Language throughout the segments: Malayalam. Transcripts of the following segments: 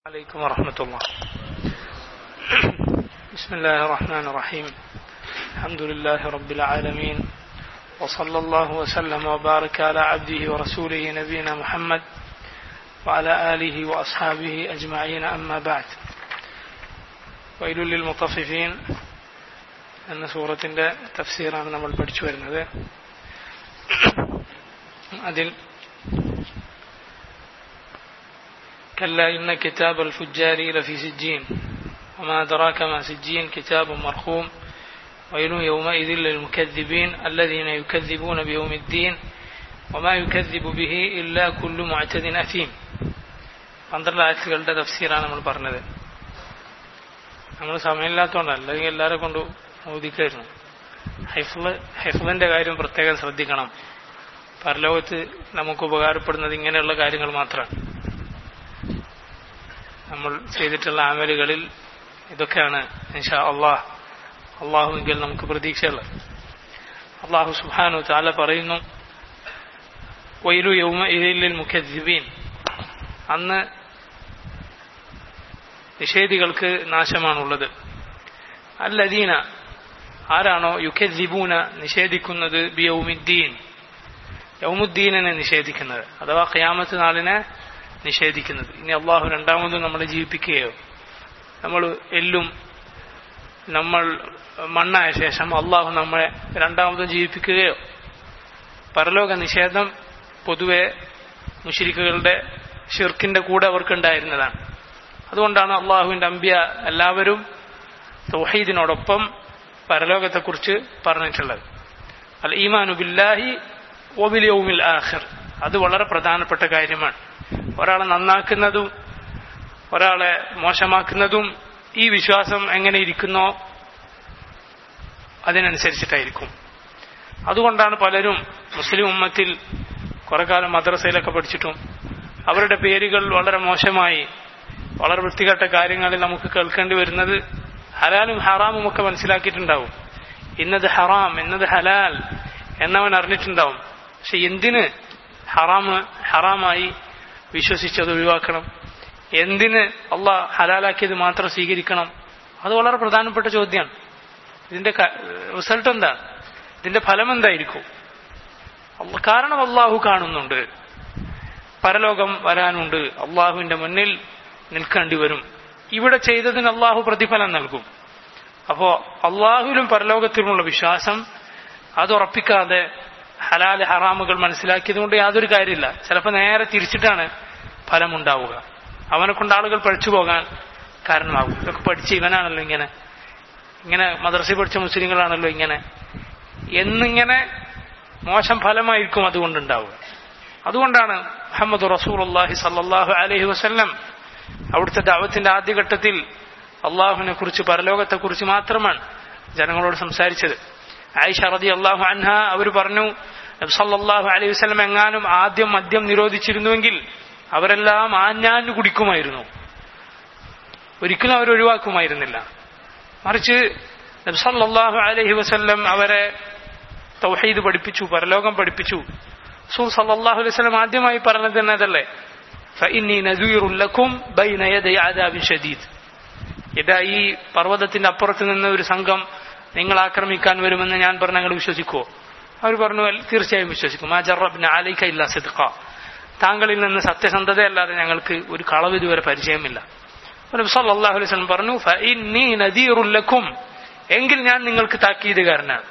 عليكم ورحمة الله بسم الله الرحمن الرحيم الحمد لله رب العالمين وصلى الله وسلم وبارك على عبده ورسوله نبينا محمد وعلى آله وأصحابه أجمعين أما بعد ويل للمطففين എന്ന സൂറത്തിന്റെ തഫ്സീറാണ് നമ്മൾ പഠിച്ചു വരുന്നത് അതിൽ كلا إن كتاب الفجار لفي سجين وما أدراك ما سجين كتاب مرخوم ويل يومئذ للمكذبين الذين يكذبون بيوم الدين وما يكذب به إلا كل معتد أثيم പന്ത്രണ്ട് ആയത്തുകളുടെ തഫ്സീറാണ് നമ്മൾ പറഞ്ഞത് നമ്മൾ സമയമില്ലാത്തതുകൊണ്ടല്ല അല്ലെങ്കിൽ എല്ലാവരെ കൊണ്ട് ഓദിക്കായിരുന്നു ഹൈഫിള് ഹൈഫിളിന്റെ കാര്യം പ്രത്യേകം ശ്രദ്ധിക്കണം പരലോകത്ത് നമുക്ക് ഉപകാരപ്പെടുന്നത് ഇങ്ങനെയുള്ള കാര്യങ്ങൾ മാത്രമാണ് നമ്മൾ ചെയ്തിട്ടുള്ള ആമലുകളിൽ ഇതൊക്കെയാണ് ഇൻഷാ അള്ളാഹ് അള്ളാഹുവെങ്കിൽ നമുക്ക് പ്രതീക്ഷയുള്ളത് അള്ളാഹു സുബാനു താല പറയുന്നു വൈലു യൗമ ഇതിൽ മുഖദ്ദീബീൻ അന്ന് നിഷേധികൾക്ക് നാശമാണുള്ളത് അല്ലദീന ആരാണോ യുഖദ്ദിബൂന നിഷേധിക്കുന്നത് ബിയൗമിദ്ദീൻ യൗമുദ്ദീനെ നിഷേധിക്കുന്നത് അഥവാ ഖിയാമത്ത് നാളിനെ നിഷേധിക്കുന്നത് ഇനി അള്ളാഹു രണ്ടാമതും നമ്മളെ ജീവിപ്പിക്കുകയോ നമ്മൾ എല്ലും നമ്മൾ മണ്ണായ ശേഷം അള്ളാഹു നമ്മളെ രണ്ടാമതും ജീവിപ്പിക്കുകയോ പരലോക നിഷേധം പൊതുവെ മുഷിരിക്കുകളുടെ ഷിർക്കിന്റെ കൂടെ അവർക്കുണ്ടായിരുന്നതാണ് അതുകൊണ്ടാണ് അള്ളാഹുവിന്റെ അമ്പ്യ എല്ലാവരും തൗഹീദിനോടൊപ്പം പരലോകത്തെക്കുറിച്ച് പറഞ്ഞിട്ടുള്ളത് അൽ ഈമാനു ബില്ലാഹി ഒബിൽ യൗമിൽ ആഖിർ അത് വളരെ പ്രധാനപ്പെട്ട കാര്യമാണ് ഒരാളെ നന്നാക്കുന്നതും ഒരാളെ മോശമാക്കുന്നതും ഈ വിശ്വാസം എങ്ങനെ ഇരിക്കുന്നോ അതിനനുസരിച്ചിട്ടായിരിക്കും അതുകൊണ്ടാണ് പലരും മുസ്ലിം ഉമ്മത്തിൽ കുറെ കാലം മദ്രസയിലൊക്കെ പഠിച്ചിട്ടും അവരുടെ പേരുകൾ വളരെ മോശമായി വളരെ വൃത്തികെട്ട കാര്യങ്ങളിൽ നമുക്ക് കേൾക്കേണ്ടി വരുന്നത് ഹലാലും ഹറാമും ഒക്കെ മനസ്സിലാക്കിയിട്ടുണ്ടാവും ഇന്നത് ഹറാം എന്നത് ഹലാൽ എന്നവൻ അറിഞ്ഞിട്ടുണ്ടാവും പക്ഷെ എന്തിന് ഹറാമ് ഹറാമായി വിശ്വസിച്ചത് ഒഴിവാക്കണം എന്തിന് അള്ളാഹ് ഹലാലാക്കിയത് മാത്രം സ്വീകരിക്കണം അത് വളരെ പ്രധാനപ്പെട്ട ചോദ്യമാണ് ഇതിന്റെ റിസൾട്ട് എന്താണ് ഇതിന്റെ ഫലം എന്തായിരിക്കും കാരണം അള്ളാഹു കാണുന്നുണ്ട് പരലോകം വരാനുണ്ട് അള്ളാഹുവിന്റെ മുന്നിൽ നിൽക്കേണ്ടി വരും ഇവിടെ ചെയ്തതിന് അള്ളാഹു പ്രതിഫലം നൽകും അപ്പോ അള്ളാഹുവിലും പരലോകത്തിലുമുള്ള വിശ്വാസം അത് ഉറപ്പിക്കാതെ ഹലാല് ഹറാമുകൾ മനസ്സിലാക്കിയതുകൊണ്ട് യാതൊരു കാര്യമില്ല ചിലപ്പോൾ നേരെ തിരിച്ചിട്ടാണ് ഫലമുണ്ടാവുക അവനെ കൊണ്ട് ആളുകൾ പഠിച്ചു പോകാൻ കാരണമാകും ഇതൊക്കെ പഠിച്ച് ഇവനാണല്ലോ ഇങ്ങനെ ഇങ്ങനെ മദ്രസ പഠിച്ച മുസ്ലിങ്ങളാണല്ലോ ഇങ്ങനെ എന്നിങ്ങനെ മോശം ഫലമായിരിക്കും അതുകൊണ്ടുണ്ടാവുക അതുകൊണ്ടാണ് മുഹമ്മദ് റസൂൽ അള്ളാഹി സല്ലാഹു അലഹി വസ്ല്ലം അവിടുത്തെ ദാവത്തിന്റെ ആദ്യഘട്ടത്തിൽ അള്ളാഹുവിനെ കുറിച്ച് പരലോകത്തെക്കുറിച്ച് മാത്രമാണ് ജനങ്ങളോട് സംസാരിച്ചത് ആയിഷ റതി അള്ളാഹു അൻഹ അവർ പറഞ്ഞു സല്ലാഹു അലൈഹി വസ്ലം എങ്ങാനും ആദ്യം മദ്യം നിരോധിച്ചിരുന്നുവെങ്കിൽ അവരെല്ലാം ആഞ്ഞാഞ്ഞു കുടിക്കുമായിരുന്നു ഒരിക്കലും അവർ ഒഴിവാക്കുമായിരുന്നില്ല മറിച്ച് നബ്സല്ലാഹു അലൈഹി വസ്ല്ലം അവരെ തൗഹീദ് പഠിപ്പിച്ചു പരലോകം പഠിപ്പിച്ചു സൂർ സല്ലാഹു അലൈഹി വസ്ലം ആദ്യമായി പറഞ്ഞത് തന്നെ അതല്ലേ ഇതാ ഈ പർവ്വതത്തിന്റെ അപ്പുറത്ത് നിന്ന് ഒരു സംഘം നിങ്ങൾ ആക്രമിക്കാൻ വരുമെന്ന് ഞാൻ പറഞ്ഞ ഞങ്ങൾ വിശ്വസിക്കുമോ അവർ പറഞ്ഞു തീർച്ചയായും വിശ്വസിക്കും ആ ജറബിന് ആലയിക്ക ഇല്ല സിദ്ഖ താങ്കളിൽ നിന്ന് സത്യസന്ധതയല്ലാതെ ഞങ്ങൾക്ക് ഒരു കളവ് ഇതുവരെ പരിചയമില്ല സല്ലാഹു അലൈഹി സ്വലം പറഞ്ഞു നദീറുല്ലക്കും എങ്കിൽ ഞാൻ നിങ്ങൾക്ക് താക്കീതുകാരനാണ്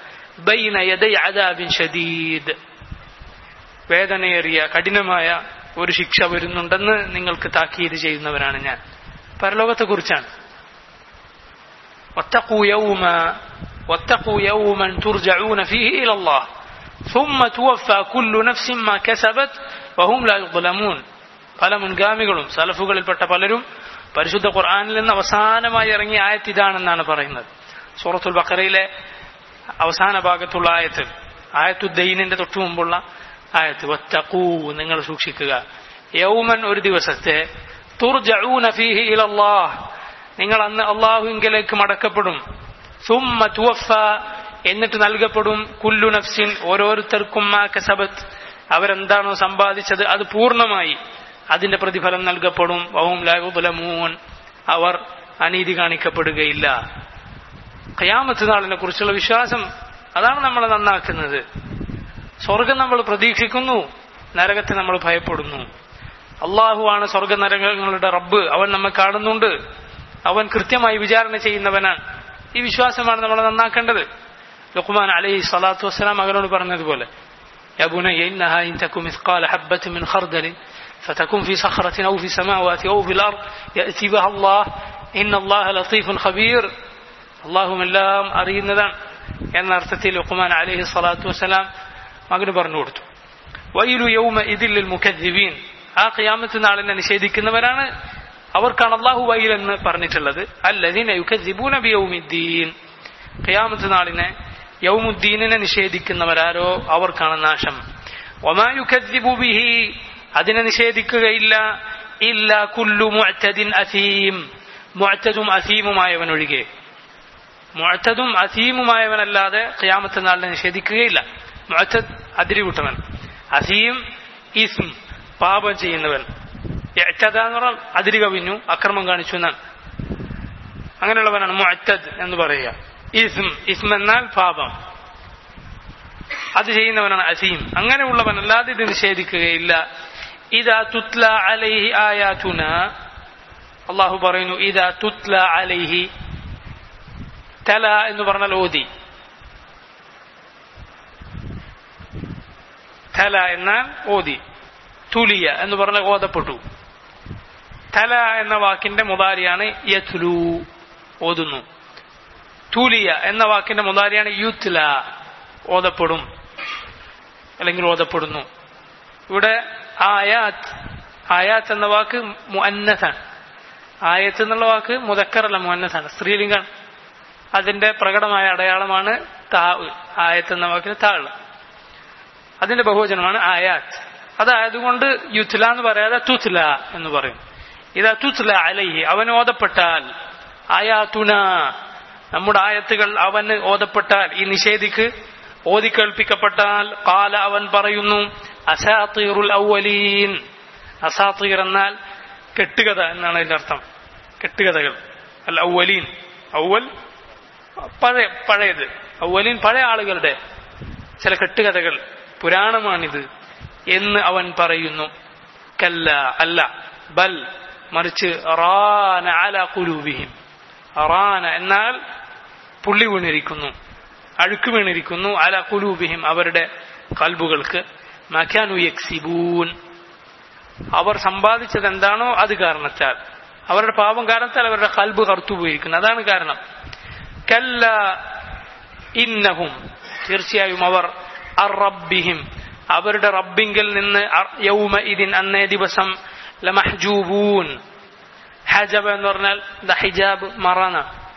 ഷദീദ് വേദനയേറിയ കഠിനമായ ഒരു ശിക്ഷ വരുന്നുണ്ടെന്ന് നിങ്ങൾക്ക് താക്കീത് ചെയ്യുന്നവരാണ് ഞാൻ പരലോകത്തെ കുറിച്ചാണ് واتقوا يوما واتقوا يوما ترجعون فيه إلى الله ثم توفى كل نفس ما كسبت وهم لا يظلمون പല മുൻഗാമികളും സലഫുകളിൽപ്പെട്ട പലരും പരിശുദ്ധ ഖുർആാനിൽ നിന്ന് അവസാനമായി ഇറങ്ങിയ ആയത്ത് ഇതാണെന്നാണ് പറയുന്നത് സൂറത്തുൽ ബക്കറയിലെ അവസാന ഭാഗത്തുള്ള ആയത്ത് ആയത്തുദ്ദൈനിന്റെ തൊട്ടു മുമ്പുള്ള ആയത്ത് വത്തഖൂ നിങ്ങൾ സൂക്ഷിക്കുക യൗമൻ ഒരു ദിവസത്തെ തുർജഊന ഫീഹി ഇലല്ലാഹ് നിങ്ങൾ അന്ന് അള്ളാഹുവിങ്കിലേക്ക് മടക്കപ്പെടും സുമ്മ തുവഫ എന്നിട്ട് നൽകപ്പെടും കുല്ലു നഫ്സിൻ ഓരോരുത്തർക്കും കസബത്ത് അവരെന്താണോ സമ്പാദിച്ചത് അത് പൂർണ്ണമായി അതിന്റെ പ്രതിഫലം നൽകപ്പെടും വഹും ലായുബലമൂൻ അവർ അനീതി കാണിക്കപ്പെടുകയില്ല ഖയാമത്ത് നാളിനെ കുറിച്ചുള്ള വിശ്വാസം അതാണ് നമ്മളെ നന്നാക്കുന്നത് സ്വർഗം നമ്മൾ പ്രതീക്ഷിക്കുന്നു നരകത്തെ നമ്മൾ ഭയപ്പെടുന്നു അള്ളാഹുവാണ് സ്വർഗ നരകങ്ങളുടെ റബ്ബ് അവൻ നമ്മെ കാണുന്നുണ്ട് അവൻ കൃത്യമായി വിചാരണ ചെയ്യുന്നവനാണ് ഈ വിശ്വാസമാണ് നമ്മളെ നന്നാക്കേണ്ടത് ലുഖ്മാൻ അലൈഹി സ്വലാത്തു വസ്സലാം മകനോട് പറഞ്ഞതുപോലെ يا بني إنها إن تكن مثقال حبة من خردل فتكن في صخرة أو في السماوات أو في الأرض يأتي بها الله إن الله لطيف خبير اللهم എല്ലാം അറിയുന്നതാണ് എന്ന അർത്ഥത്തിൽ ലുഖ്മാൻ അലൈഹി സ്വലാത്തു വസ്സലാം മകന് പറഞ്ഞു കൊടുത്തു വൈലു യൗമ ഇതിൽ മുഖദ്ദിബീൻ ആ ഖിയാമത്ത് നാളിനെ നിഷേധിക്കുന്നവരാണ് അവർക്കാണ് അള്ളാഹു വൈൽ എന്ന് പറഞ്ഞിട്ടുള്ളത് അല്ലദീന യുക്കദ്ദിബൂന ബിയൗമിദ്ദീൻ ഖിയാമത്ത് നാളിനെ യൗമുദ്ദീനിനെ നിഷേധിക്കുന്നവരാരോ അവർക്കാണ് നാശം ഒമാ യുക്കദ്ദിബു ബിഹി അതിനെ നിഷേധിക്കുകയില്ല ഇല്ല കുല്ലു മുഅ്തദിൻ അസീം മുഅ്തദും അസീമുമായവൻ ഒഴികെ മുഅ്തദും അസീമുമായവനല്ലാതെ ഖിയാമത്ത് നാളിനെ നിഷേധിക്കുകയില്ല മുഅ്തദ് അതിരിവിട്ടവൻ അസീം ഇസ്ം പാപം ചെയ്യുന്നവൻ എച്ചത എന്ന് പറഞ്ഞാൽ അതിരി കവിഞ്ഞു അക്രമം കാണിച്ചു എന്നാണ് അങ്ങനെയുള്ളവനാണ് മുഅത്തദ് എന്ന് പറയുക ഇസ്ം ഇസ്ം എന്നാൽ പാപം അത് ചെയ്യുന്നവനാണ് അസീം അങ്ങനെയുള്ളവനല്ലാതെ ഇത് നിഷേധിക്കുകയില്ല ഇതാ തുത്ല അലൈഹി ആയാതുന അള്ളാഹു പറയുന്നു ഇതാ തുത്ല അലൈഹി തല എന്ന് പറഞ്ഞാൽ ഓതി തല എന്നാൽ ഓതി തുലിയ എന്ന് പറഞ്ഞാൽ ഓതപ്പെട്ടു തല എന്ന വാക്കിന്റെ മുതാരിയാണ് യത്ലു ഓതുന്നു തുലിയ എന്ന വാക്കിന്റെ മുതാരിയാണ് യുത്ല ഓതപ്പെടും അല്ലെങ്കിൽ ഓതപ്പെടുന്നു ഇവിടെ ആയാത്ത് ആയാത്ത് എന്ന വാക്ക് മുഅന്നസാണ് ആയത്ത് എന്നുള്ള വാക്ക് മുതക്കറല്ല മുഅന്നസാണ് സ്ത്രീലിംഗാണ് അതിന്റെ പ്രകടമായ അടയാളമാണ് താ ആയത്ത് എന്ന വാക്കിന് താള് അതിന്റെ ബഹുവചനമാണ് ആയാത്ത് അതായതുകൊണ്ട് യുത്ല എന്ന് പറയാതെ തുത്ല എന്ന് പറയും ഇതാ തുത്ല അലൈഹി അവൻ ഓതപ്പെട്ടാൽ ആയാത്തുന നമ്മുടെ ആയത്തുകൾ അവന് ഓതപ്പെട്ടാൽ ഈ നിഷേധിക്ക് ഓതി കേൾപ്പിക്കപ്പെട്ടാൽ കാല അവൻ പറയുന്നു അസാത്തീറുൽ ഔവലീൻ അസാത്തീർ എന്നാൽ കെട്ടുകഥ എന്നാണ് അതിന്റെ അർത്ഥം കെട്ടുകഥകൾ അല്ല ഔവലീൻ ഔവൽ പഴയ പഴയത് ഔവലീൻ പഴയ ആളുകളുടെ ചില കെട്ടുകഥകൾ പുരാണമാണിത് എന്ന് അവൻ പറയുന്നു കല്ല അല്ല ബൽ മറിച്ച് റാന അല കുലൂബിഹിം റാന എന്നാൽ പുള്ളി വീണിരിക്കുന്നു അഴുക്ക് വീണിരിക്കുന്നു അല കുലൂബിഹിം അവരുടെ കൽബുകൾക്ക് മഖാനു യക്സിബൂൻ അവർ സമ്പാദിച്ചത് എന്താണോ അത് കാരണത്താൽ അവരുടെ പാപം കാരണത്താൽ അവരുടെ കൽബ് കറുത്തുപോയിരിക്കുന്നു അതാണ് കാരണം കല്ല ഇന്നഹും തീർച്ചയായും അവർ അറബിഹിം അവരുടെ റബ്ബിങ്കിൽ നിന്ന് യൗമ ഇതിൻ അന്നേ ദിവസം ലമഹ്ജൂബൂൻ ഹജബ് എന്ന് പറഞ്ഞാൽ ദ ഹിജാബ് മറന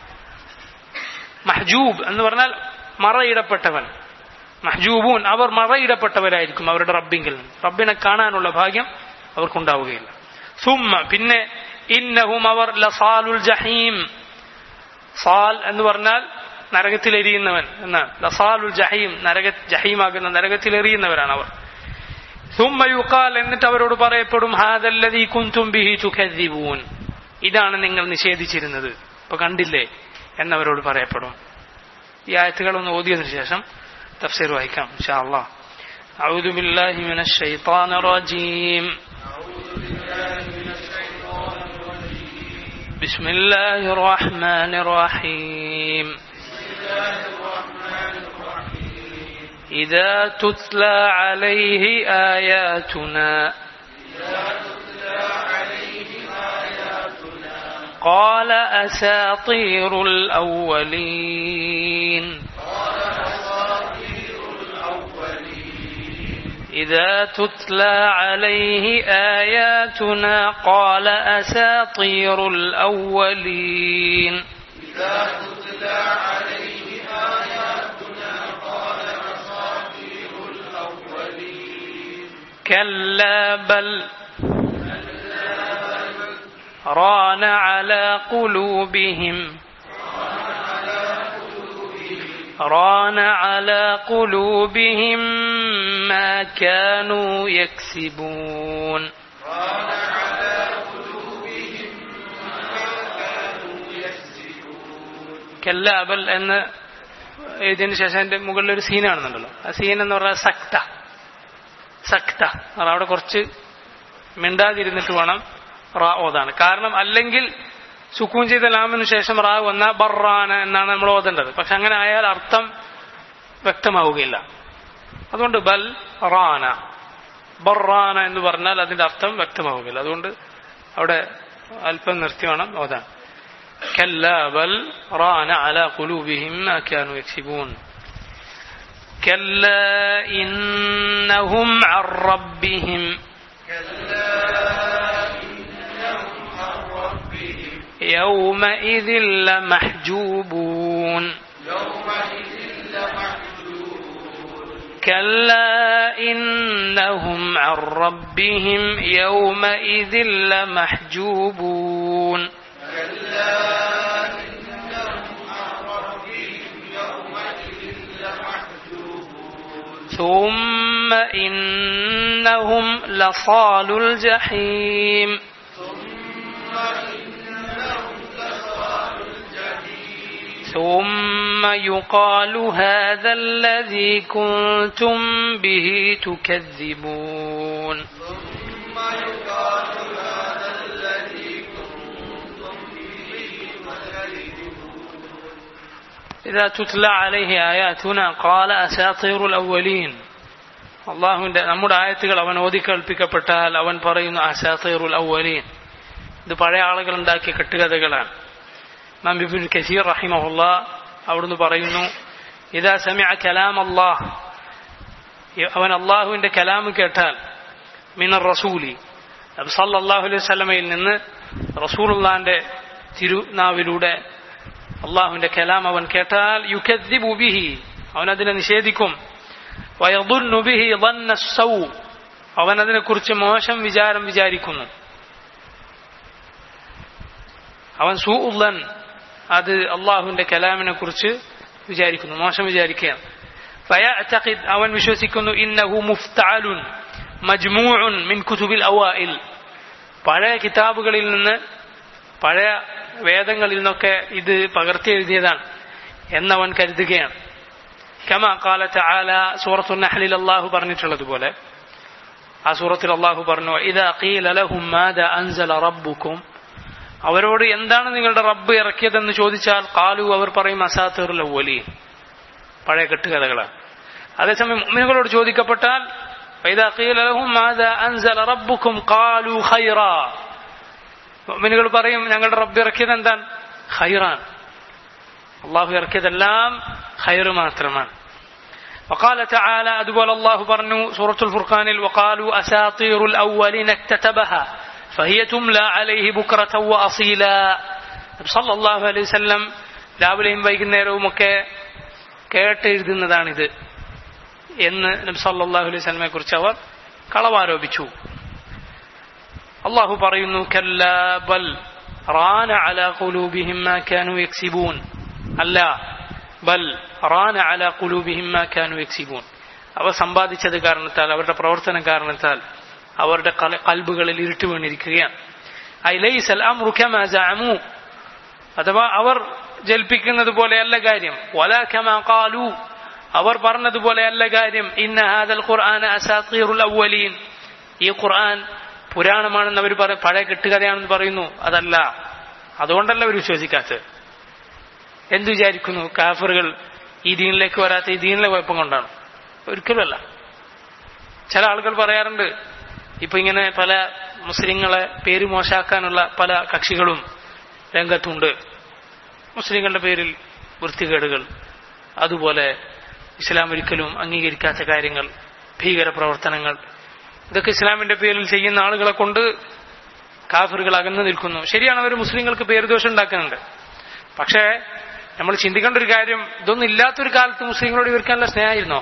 മഹ്ജൂബ് എന്ന് പറഞ്ഞാൽ മറയിടപ്പെട്ടവൻ മഹ്ജൂബൂൻ അവർ മറയിടപ്പെട്ടവരായിരിക്കും അവരുടെ റബ്ബിങ്കിൽ നിന്ന് റബ്ബിനെ കാണാനുള്ള ഭാഗ്യം അവർക്കുണ്ടാവുകയില്ല സുമ്മ പിന്നെ ഇന്നഹും അവർ ലസാലുൽ ജഹീം സാൽ എന്ന് പറഞ്ഞാൽ നരകത്തിൽ എരിയുന്നവൻ എന്നാണ് ലസാലുൽ ജഹീം നരക ജഹീമാകുന്ന നരകത്തിൽ എറിയുന്നവരാണ് അവർ ثم يقال എന്നിട്ട് അവരോട് പറയപ്പെടും ഹാദല്ലദീ കുന്തും ബിഹി തുകദ്ദിബൂൻ ഇതാണ് നിങ്ങൾ നിഷേധിച്ചിരുന്നത് ഇപ്പൊ കണ്ടില്ലേ എന്നവരോട് പറയപ്പെടും ഈ ആയത്തുകളൊന്ന് ഓതിയതിനു ശേഷം തഫ്സീർ വായിക്കാം ഇൻഷാ അല്ലാഹ് أعوذ بالله من الشيطان الرجيم بسم الله الرحمن الرحيم إذا تتلى عليه آياتنا قال أساطير الأولين إذا تتلى عليه آياتنا قال أساطير الأولين إذا تتلى عليه آياتنا قال أساطير الأولين كلا بل ران على قلوبهم ران على قلوبهم ما كانوا يكسبون കെല്ല അബൽ എന്ന് എഴുതിയതിനു ശേഷം അതിന്റെ മുകളിൽ ഒരു സീൻ കാണുന്നുണ്ടല്ലോ ആ സീൻ എന്ന് പറഞ്ഞാൽ സക്ത സക്ത അത് അവിടെ കുറച്ച് മിണ്ടാതിരുന്നിട്ട് വേണം റാ ഓതാണ് കാരണം അല്ലെങ്കിൽ സുക്കൂൻ ചെയ്ത ലാമിന് ശേഷം റാ വന്ന ബറാന എന്നാണ് നമ്മൾ ഓതേണ്ടത് പക്ഷെ അങ്ങനെ ആയാൽ അർത്ഥം വ്യക്തമാവുകയില്ല അതുകൊണ്ട് ബൽ റാന ബറാന എന്ന് പറഞ്ഞാൽ അതിന്റെ അർത്ഥം വ്യക്തമാവുകയില്ല അതുകൊണ്ട് അവിടെ അല്പം നിർത്തി വേണം ഓതാൻ كلا بل ران على قلوبهم ما كانوا يكسبون كلا إنهم عن ربهم يومئذ لمحجوبون كلا إنهم عن ربهم يومئذ لمحجوبون ثم إنهم لصال الجحيم ثم يقال هذا الذي كنتم به تكذبون إذا تتلى عليه آياتنا قال أساطير الأولين അള്ളാഹുവിന്റെ നമ്മുടെ ആയത്തുകൾ അവൻ ഓതി കേൾപ്പിക്കപ്പെട്ടാൽ അവൻ പറയുന്നു അസാത്തീറുൽ അവലീൻ ഇത് പഴയ ആളുകൾ ഉണ്ടാക്കിയ കെട്ടുകഥകളാണ് മംബിബുൽ കസീർ റഹിമഹുല്ല അവിടുന്ന് പറയുന്നു ഇതാ സമയ കലാം അള്ളാഹ് അവൻ അള്ളാഹുവിന്റെ കലാം കേട്ടാൽ മിനർ റസൂലി സല്ലാഹു അലൈഹി സ്വലമയിൽ നിന്ന് റസൂലുള്ളാന്റെ തിരുനാവിലൂടെ അള്ളാഹുവിന്റെ കലാം അവൻ കേട്ടാൽ യുക്കദ്ദിബു ബിഹി അവൻ അതിനെ നിഷേധിക്കും വയദുന്നു ബിഹി ظن السوء അവൻ അതിനെക്കുറിച്ച് മോശം വിചാരം വിചാരിക്കുന്നു അവൻ സൂഉല്ലൻ അത് അള്ളാഹുവിന്റെ കലാമിനെ കുറിച്ച് വിചാരിക്കുന്നു മോശം വിചാരിക്കുകയാണ് ഫയഅതഖിദ് അവൻ വിശ്വസിക്കുന്നു ഇന്നഹു മുഫ്തഅലുൻ മജ്മൂഉൻ മിൻ കുതുബിൽ അവൈൽ പഴയ കിതാബുകളിൽ നിന്ന് പഴയ വേദങ്ങളിൽ നിന്നൊക്കെ ഇത് പകർത്തി എഴുതിയതാണ് എന്നവൻ കരുതുകയാണ് കമ കാല തആല സൂറത്തു നഹ്ലിൽ അല്ലാഹു പറഞ്ഞിട്ടുള്ളതുപോലെ ആ സൂറത്തിൽ അല്ലാഹു പറഞ്ഞു ഇദാ ഖീല ലഹും മാദാ അൻസല റബ്ബുക്കും അവരോട് എന്താണ് നിങ്ങളുടെ റബ്ബ് ഇറക്കിയതെന്ന് ചോദിച്ചാൽ കാലു അവർ പറയും അസാത്തീറുൽ അവലീൻ പഴയ കെട്ടുകഥകളാണ് അതേസമയം മുഅ്മിനുകളോട് ചോദിക്കപ്പെട്ടാൽ فإذا قيل لهم ماذا أنزل ربكم قالوا خيرا മുഅ്മിനുകൾ പറയും ഞങ്ങളുടെ റബ്ബ് ഇറക്കിയത് എന്താണ് ഖൈറാൻ അള്ളാഹു ഇറക്കിയതെല്ലാം ഖൈർ മാത്രമാണ് وقال تعالى أدبول الله برنو سورة الفرقان وقالوا أساطير الأولين اكتتبها فهي تملى عليه بكرة وأصيلا صلى الله عليه وسلم രാവിലെയും വൈകുന്നേരവും ഒക്കെ കേട്ടെഴുതുന്നതാണിത് എന്ന് നബി സല്ലല്ലാഹു അലൈഹി വസല്ലമയെ കുറിച്ച് അവർ കളവാരോപിച്ചു അള്ളാഹു പറയുന്നു കല്ലാ ബൽ റാന അലാ ഖുലൂബിഹിം മാ കാനൂ യക്സിബൂൻ അല്ല ബൽ റാന അലാ ഖുലൂബിഹിം മാ കാനൂ യക്സിബൂൻ അവർ സമ്പാദിച്ചത് കാരണത്താൽ അവരുടെ പ്രവർത്തനം കാരണത്താൽ അവരുടെ കൽബുകളിൽ ഇരുട്ട് വീണിരിക്കുകയാണ് ഐലൈസൽ അംറു കമാ സഅമു അഥവാ അവർ ജൽപ്പിക്കുന്നത് പോലെയല്ല കാര്യം വലാ കമാ ഖാലു അവർ പറഞ്ഞതുപോലെയല്ല കാര്യം ഇന്ന ഹാദൽ ഖുർആൻ അസാത്തീറുൽ അവലീൻ ഈ ഖുർആൻ പുരാണമാണെന്ന് അവർ പഴയ കെട്ടുകഥയാണെന്ന് പറയുന്നു അതല്ല അതുകൊണ്ടല്ല അവർ വിശ്വസിക്കാത്തത് എന്തു വിചാരിക്കുന്നു കാഫറുകൾ ഈ ദീനിലേക്ക് വരാത്ത ഈ ദീനിലെ കുഴപ്പം കൊണ്ടാണ് ഒരിക്കലുമല്ല ചില ആളുകൾ പറയാറുണ്ട് ഇപ്പൊ ഇങ്ങനെ പല മുസ്ലിങ്ങളെ പേര് മോശാക്കാനുള്ള പല കക്ഷികളും രംഗത്തുണ്ട് മുസ്ലിങ്ങളുടെ പേരിൽ വൃത്തികേടുകൾ അതുപോലെ ഇസ്ലാം ഒരിക്കലും അംഗീകരിക്കാത്ത കാര്യങ്ങൾ ഭീകര പ്രവർത്തനങ്ങൾ ഇതൊക്കെ ഇസ്ലാമിന്റെ പേരിൽ ചെയ്യുന്ന ആളുകളെ കൊണ്ട് കാഫറുകൾ അകന്നു നിൽക്കുന്നു ശരിയാണ് അവർ മുസ്ലിങ്ങൾക്ക് പേരുദോഷം ഉണ്ടാക്കുന്നുണ്ട് പക്ഷേ നമ്മൾ ചിന്തിക്കേണ്ട ഒരു കാര്യം ഇതൊന്നും ഇല്ലാത്തൊരു കാലത്ത് മുസ്ലിങ്ങളോട് ഇവർക്ക് നല്ല സ്നേഹമായിരുന്നോ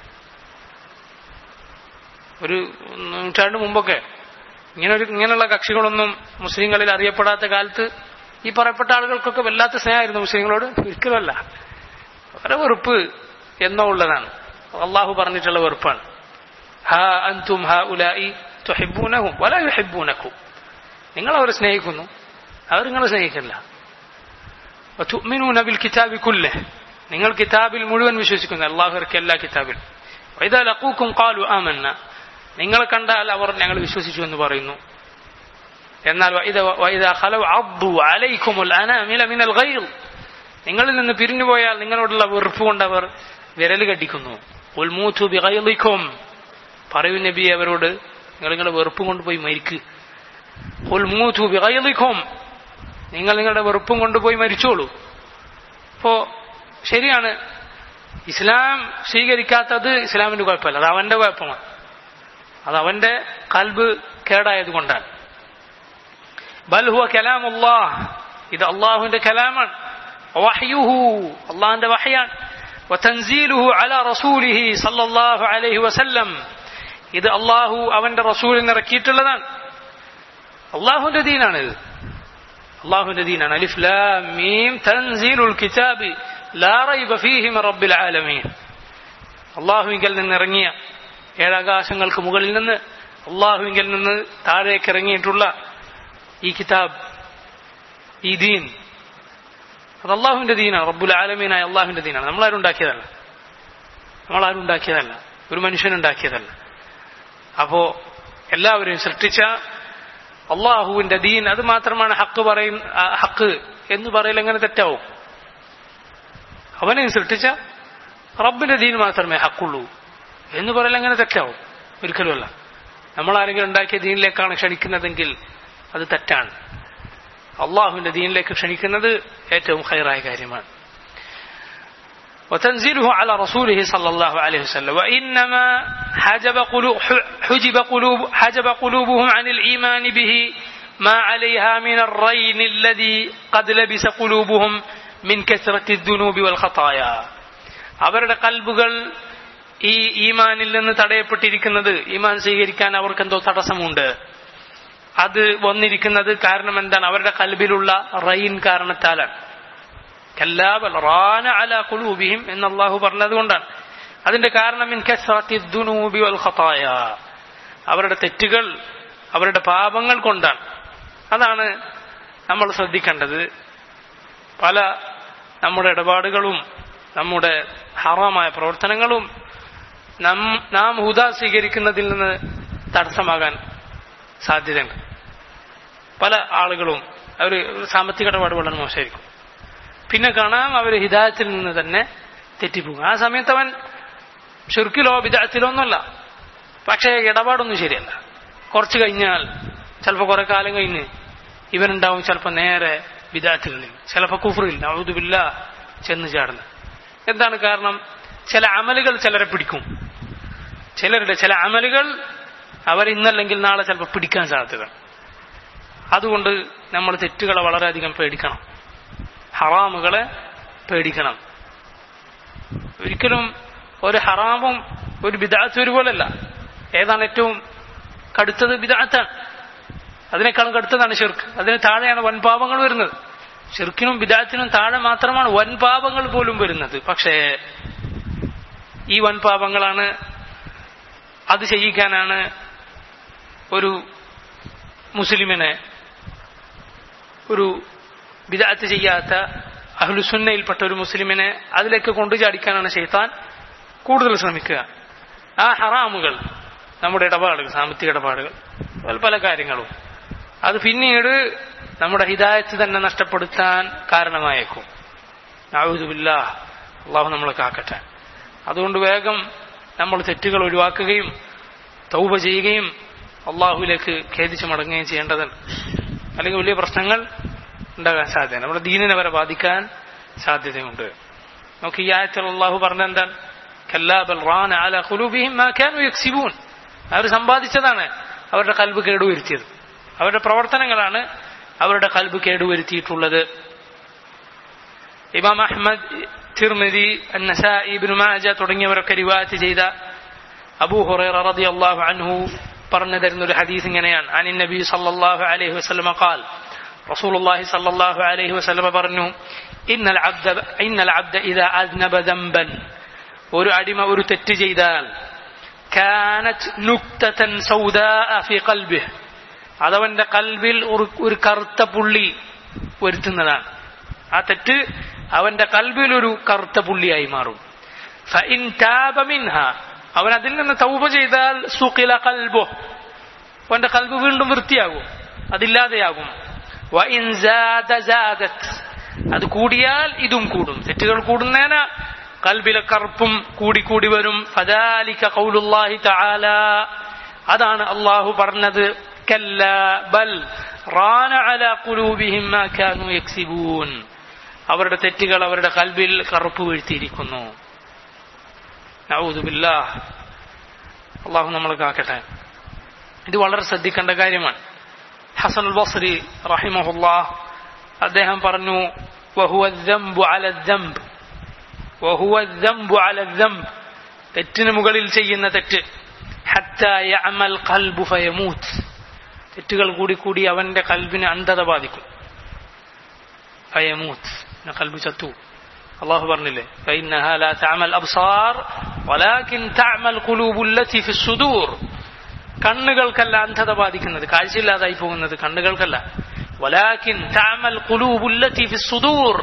ഒരു നൂറ്റാണ്ട് മുമ്പൊക്കെ ഇങ്ങനെ ഒരു ഇങ്ങനെയുള്ള കക്ഷികളൊന്നും മുസ്ലിങ്ങളിൽ അറിയപ്പെടാത്ത കാലത്ത് ഈ പറയപ്പെട്ട ആളുകൾക്കൊക്കെ വല്ലാത്ത സ്നേഹമായിരുന്നു മുസ്ലിങ്ങളോട് ഒരിക്കലുമല്ല വളരെ വെറുപ്പ് എന്നോ ഉള്ളതാണ് അള്ളാഹു പറഞ്ഞിട്ടുള്ള വെറുപ്പാണ് ഹാ അൻതും ഹാ ഉലായി തുഹിബ്ബൂനഹും വല യുഹിബ്ബൂനക്കും നിങ്ങൾ അവരെ സ്നേഹിക്കുന്നു അവർ നിങ്ങളെ സ്നേഹിക്കില്ല വതുഅ്മിനൂന ബിൽ കിതാബി കുല്ലിഹ് നിങ്ങൾ കിതാബിൽ മുഴുവൻ വിശ്വസിക്കുന്നു അള്ളാഹുർക്ക് എല്ലാ കിതാബിൽ വൈദാ ലഖൂക്കും ഖാലു ആമന്ന നിങ്ങളെ കണ്ടാൽ അവർ ഞങ്ങൾ വിശ്വസിച്ചു എന്ന് പറയുന്നു എന്നാൽ വഇദ- വഇദാ ഖലൗ അദ്ദു അലൈക്കുമുൽ അനാമില മിനൽ ഗൈർ നിങ്ങളിൽ നിന്ന് പിരിഞ്ഞുപോയാൽ നിങ്ങളോടുള്ള വെറുപ്പ് കൊണ്ട് അവർ വിരൽ കടിക്കുന്നു ഉൽമൂത്തു ബിഗൈളിക്കും പറയൂ നബി അവരോട് നിങ്ങൾ നിങ്ങളുടെ വെറുപ്പും കൊണ്ട് പോയി മരിക്ക് ഉൽമൂത്തു ബിഗൈളിക്കും നിങ്ങൾ നിങ്ങളുടെ വെറുപ്പും കൊണ്ടുപോയി മരിച്ചോളൂ അപ്പോ ശരിയാണ് ഇസ്ലാം സ്വീകരിക്കാത്തത് ഇസ്ലാമിന്റെ കുഴപ്പമല്ല അത് അവന്റെ കുഴപ്പമാണ് അത് അവന്റെ കൽബ് കേടായത് കൊണ്ടാണ് ബൽ ഹുവ കലാമുല്ലാഹ് ഇത് അള്ളാഹുവിന്റെ കലാമാണ് വഹ്യുഹു അള്ളാഹിന്റെ വഹയാണ് وتنزيله على رسوله صلى الله عليه وسلم ഇത് അള്ളാഹു അവന്റെ റസൂലിന് ഇറക്കിയിട്ടുള്ളതാണ് അള്ളാഹുവിന്റെ ദീനാണ് ഇത് അള്ളാഹുവിന്റെ ദീനാണ് അലിഫ് ലാം മീം തൻസീലുൽ കിതാബി ലാ റൈബ ഫീഹി മിൻ റബ്ബിൽ ആലമീൻ അള്ളാഹുവിങ്കൽ നിന്ന് ഇറങ്ങിയ ഏഴാകാശങ്ങൾക്ക് മുകളിൽ നിന്ന് അള്ളാഹുവിങ്കൽ നിന്ന് താഴേക്ക് ഇറങ്ങിയിട്ടുള്ള ഈ കിതാബ് ഈ ദീൻ അത് അള്ളാഹുവിന്റെ ദീനാണ് റബ്ബുൽ ആലമീനായ അള്ളാഹുവിന്റെ ദീനാണ് നമ്മളാരും ഉണ്ടാക്കിയതല്ല നമ്മളാരും ഉണ്ടാക്കിയതല്ല ഒരു മനുഷ്യനുണ്ടാക്കിയതല്ല അപ്പോ എല്ലാവരെയും സൃഷ്ടിച്ച അള്ളാഹുവിന്റെ ദീൻ അത് മാത്രമാണ് ഹക്ക് പറയും ആ, ഹക്ക് എന്ന് പറയൽ എങ്ങനെ തെറ്റാവും അവനെ സൃഷ്ടിച്ച റബ്ബിന്റെ ദീൻ മാത്രമേ ഹക്കുള്ളൂ എന്ന് പറയൽ എങ്ങനെ തെറ്റാവും ഒരിക്കലുമല്ല നമ്മൾ ആരെങ്കിലും ഉണ്ടാക്കിയ ദീനിലേക്കാണ് ക്ഷണിക്കുന്നതെങ്കിൽ അത് തെറ്റാണ് അള്ളാഹുവിന്റെ ദീനിലേക്ക് ക്ഷണിക്കുന്നത് ഏറ്റവും ഹൈറായ കാര്യമാണ് وتنزيله على رسوله صلى الله عليه وسلم وإنما حجب قلوب حجب قلوب حجب قلوبهم عن الإيمان به ما عليها من الرين الذي قد لبس قلوبهم من كثرة الذنوب والخطايا അവരുടെ കൽബുകൾ ഈ ഈമാനിൽ നിന്ന് തടയപ്പെട്ടിരിക്കുന്നത് ഈമാൻ സ്വീകരിക്കാൻ അവർക്ക് എന്തോ തടസ്സമുണ്ട് അത് വന്നിരിക്കുന്നത് കാരണം എന്താണ് അവരുടെ കൽബിലുള്ള റൈൻ കാരണത്താലാണ് കല്ലാബൽ റാന അല കുലൂബിഹിം എന്ന് അള്ളാഹു പറഞ്ഞത് കൊണ്ടാണ് അതിന്റെ കാരണം മിൻ കസ്റത്തി ദുനൂബി വൽ ഖതായ അവരുടെ തെറ്റുകൾ അവരുടെ പാപങ്ങൾ കൊണ്ടാണ് അതാണ് നമ്മൾ ശ്രദ്ധിക്കേണ്ടത് പല നമ്മുടെ ഇടപാടുകളും നമ്മുടെ ഹറാമായ പ്രവർത്തനങ്ങളും നാം നാം ഹുദ സ്വീകരിക്കുന്നതിൽ നിന്ന് തടസ്സമാകാൻ സാധ്യതയുണ്ട് പല ആളുകളും അവർ സാമ്പത്തിക ഇടപാട് വളരെ മോശമായിരിക്കും പിന്നെ കാണാം അവർ ഹിദായത്തിൽ നിന്ന് തന്നെ തെറ്റിപ്പോകും ആ സമയത്ത് അവൻ ഷുർക്കിലോ വിദായത്തിലോ ഒന്നുമല്ല പക്ഷേ ഇടപാടൊന്നും ശരിയല്ല കുറച്ച് കഴിഞ്ഞാൽ ചിലപ്പോൾ കുറെ കാലം കഴിഞ്ഞ് ഇവനുണ്ടാവും ചിലപ്പോൾ നേരെ വിദായത്തുകളിൽ ചിലപ്പോൾ കുഫറിൽ നവതുബില്ല ചെന്ന് ചാടുന്നത് എന്താണ് കാരണം ചില അമലുകൾ ചിലരെ പിടിക്കും ചിലരുടെ ചില അമലുകൾ അവർ ഇന്നല്ലെങ്കിൽ നാളെ ചിലപ്പോൾ പിടിക്കാൻ സാധ്യത അതുകൊണ്ട് നമ്മൾ തെറ്റുകളെ വളരെയധികം പേടിക്കണം ഹറാമുകളെ പേടിക്കണം ഒരിക്കലും ഒരു ഹറാമും ഒരു ബിദാത്ത് ഒരുപോലല്ല ഏതാണ് ഏറ്റവും കടുത്തത് ബിദാത്താണ് അതിനേക്കാളും കടുത്തതാണ് ഷിർക്ക് അതിന് താഴെയാണ് വൻപാപങ്ങൾ വരുന്നത് ഷിർക്കിനും ബിദാത്തിനും താഴെ മാത്രമാണ് വൻപാപങ്ങൾ പോലും വരുന്നത് പക്ഷേ ഈ വൻപാപങ്ങളാണ് അത് ചെയ്യിക്കാനാണ് ഒരു മുസ്ലിമിനെ ഒരു വിദാത്ത് ചെയ്യാത്ത അഹ്ലുസുന്നയിൽപ്പെട്ട ഒരു മുസ്ലിമിനെ അതിലേക്ക് കൊണ്ടു ചാടിക്കാനാണ് ഷെയ്ത്താൻ കൂടുതൽ ശ്രമിക്കുക ആ ഹറാമുകൾ നമ്മുടെ ഇടപാടുകൾ സാമ്പത്തിക ഇടപാടുകൾ അതുപോലെ പല കാര്യങ്ങളും അത് പിന്നീട് നമ്മുടെ ഹിദായത്ത് തന്നെ നഷ്ടപ്പെടുത്താൻ കാരണമായേക്കും നാവുതുമില്ല അള്ളാഹു നമ്മളെ കാക്കട്ടെ അതുകൊണ്ട് വേഗം നമ്മൾ തെറ്റുകൾ ഒഴിവാക്കുകയും തൗബ ചെയ്യുകയും അള്ളാഹുവിലേക്ക് ഖേദിച്ച് മടങ്ങുകയും ചെയ്യേണ്ടതുണ്ട് അല്ലെങ്കിൽ വലിയ പ്രശ്നങ്ങൾ ഉണ്ടാകാൻ സാധ്യത നമ്മുടെ ദീനിനെ വരെ ബാധിക്കാൻ സാധ്യതയുണ്ട് നമുക്ക് ഈ ആയത്തിൽ അള്ളാഹു പറഞ്ഞ എന്താണ് കല്ലാബൽ റാന അല ഖുലൂബിഹിം മാ കാനു യക്സിബൂൻ അവർ സമ്പാദിച്ചതാണ് അവരുടെ കൽബ് കേടുവരുത്തിയത് അവരുടെ പ്രവർത്തനങ്ങളാണ് അവരുടെ കൽബ് കേടുവരുത്തിയിട്ടുള്ളത് Imam Ahmad Tirmidhi Annasai Ibn Majah തുടങ്ങിയവരൊക്കെ റിവായത്ത് ചെയ്ത അബൂ ഹുറൈറ റളിയല്ലാഹു അൻഹു പറഞ്ഞു തരുന്ന ഒരു ഹദീസ് ഇങ്ങനെയാണ് അനിൻ നബി സല്ലല്ലാഹു അലൈഹി വസല്ലമ ഖാൽ റസൂലുള്ളാഹി സല്ലല്ലാഹു അലൈഹി വസല്ലമ പറഞ്ഞു ഇന്നൽ അബ്ദ ഇന്നൽ അബ്ദ ഇദാ അദ്നബ ദംബൻ ഒരു അടിമ ഒരു തെറ്റ് ചെയ്താൽ കാനത് നുക്തതൻ സൗദാഅ ഫി ഖൽബിഹ് അതവന്റെ കൽവിൽ ഒരു ഒരു കറുത്ത പുള്ളി വരുത്തുന്നതാണ് ആ തെറ്റ് അവന്റെ കൽവിൽ ഒരു കറുത്ത പുള്ളിയായി മാറും ഫഇൻ താബ മിൻഹ അവൻ അതിൽ നിന്ന് തൗബ ചെയ്താൽ സുഖില കൽബോ അവന്റെ കൽബ് വീണ്ടും വൃത്തിയാകും അതില്ലാതെയാകും വഇൻ സാദ സാദത് അത് കൂടിയാൽ ഇതും കൂടും തെറ്റുകൾ കൂടുന്നേന കൽബിലെ കറുപ്പും കൂടി കൂടി വരും ഫദാലിക ഖൗലുല്ലാഹി തആല അതാണ് അള്ളാഹു പറഞ്ഞത് കല്ല ബൽ റാന അല ഖുലൂബിഹിം മാ കാനൂ യക്സിബൂൻ അവരുടെ തെറ്റുകൾ അവരുടെ കൽബിൽ കറുപ്പ് വീഴ്ത്തിയിരിക്കുന്നു നഊദുബില്ലാ അള്ളാഹു നമ്മളെ കാക്കട്ടെ ഇത് വളരെ ശ്രദ്ധിക്കേണ്ട കാര്യമാണ് ഹസൻ ബസ്രി റഹിമഹുല്ലാ അദ്ദേഹം പറഞ്ഞു വഹുവ الذنب على الذنب وهو الذنب على الذنب തെറ്റിന് മുകളിൽ ചെയ്യുന്ന തെറ്റ് حتى يعمل قلب فيموت തെറ്റുകൾ കൂടി കൂടി അവന്റെ കൽബിന് അന്ധത ബാധിക്കും ഫയമൂത്ത് കൽബ് ചത്തു അള്ളാഹു പറഞ്ഞില്ലേ فإنها لا تعمى الأبصار ولكن تعمى القلوب التي في الصدور കണ്ണുകൾക്കല്ല അന്ധത ബാധിക്കുന്നത് കാഴ്ചയില്ലാതായി പോകുന്നത് കണ്ണുകൾക്കല്ല വലാക്കിൻ താമൽ കുലൂബുല്ലത്തി ഫി സുദൂർ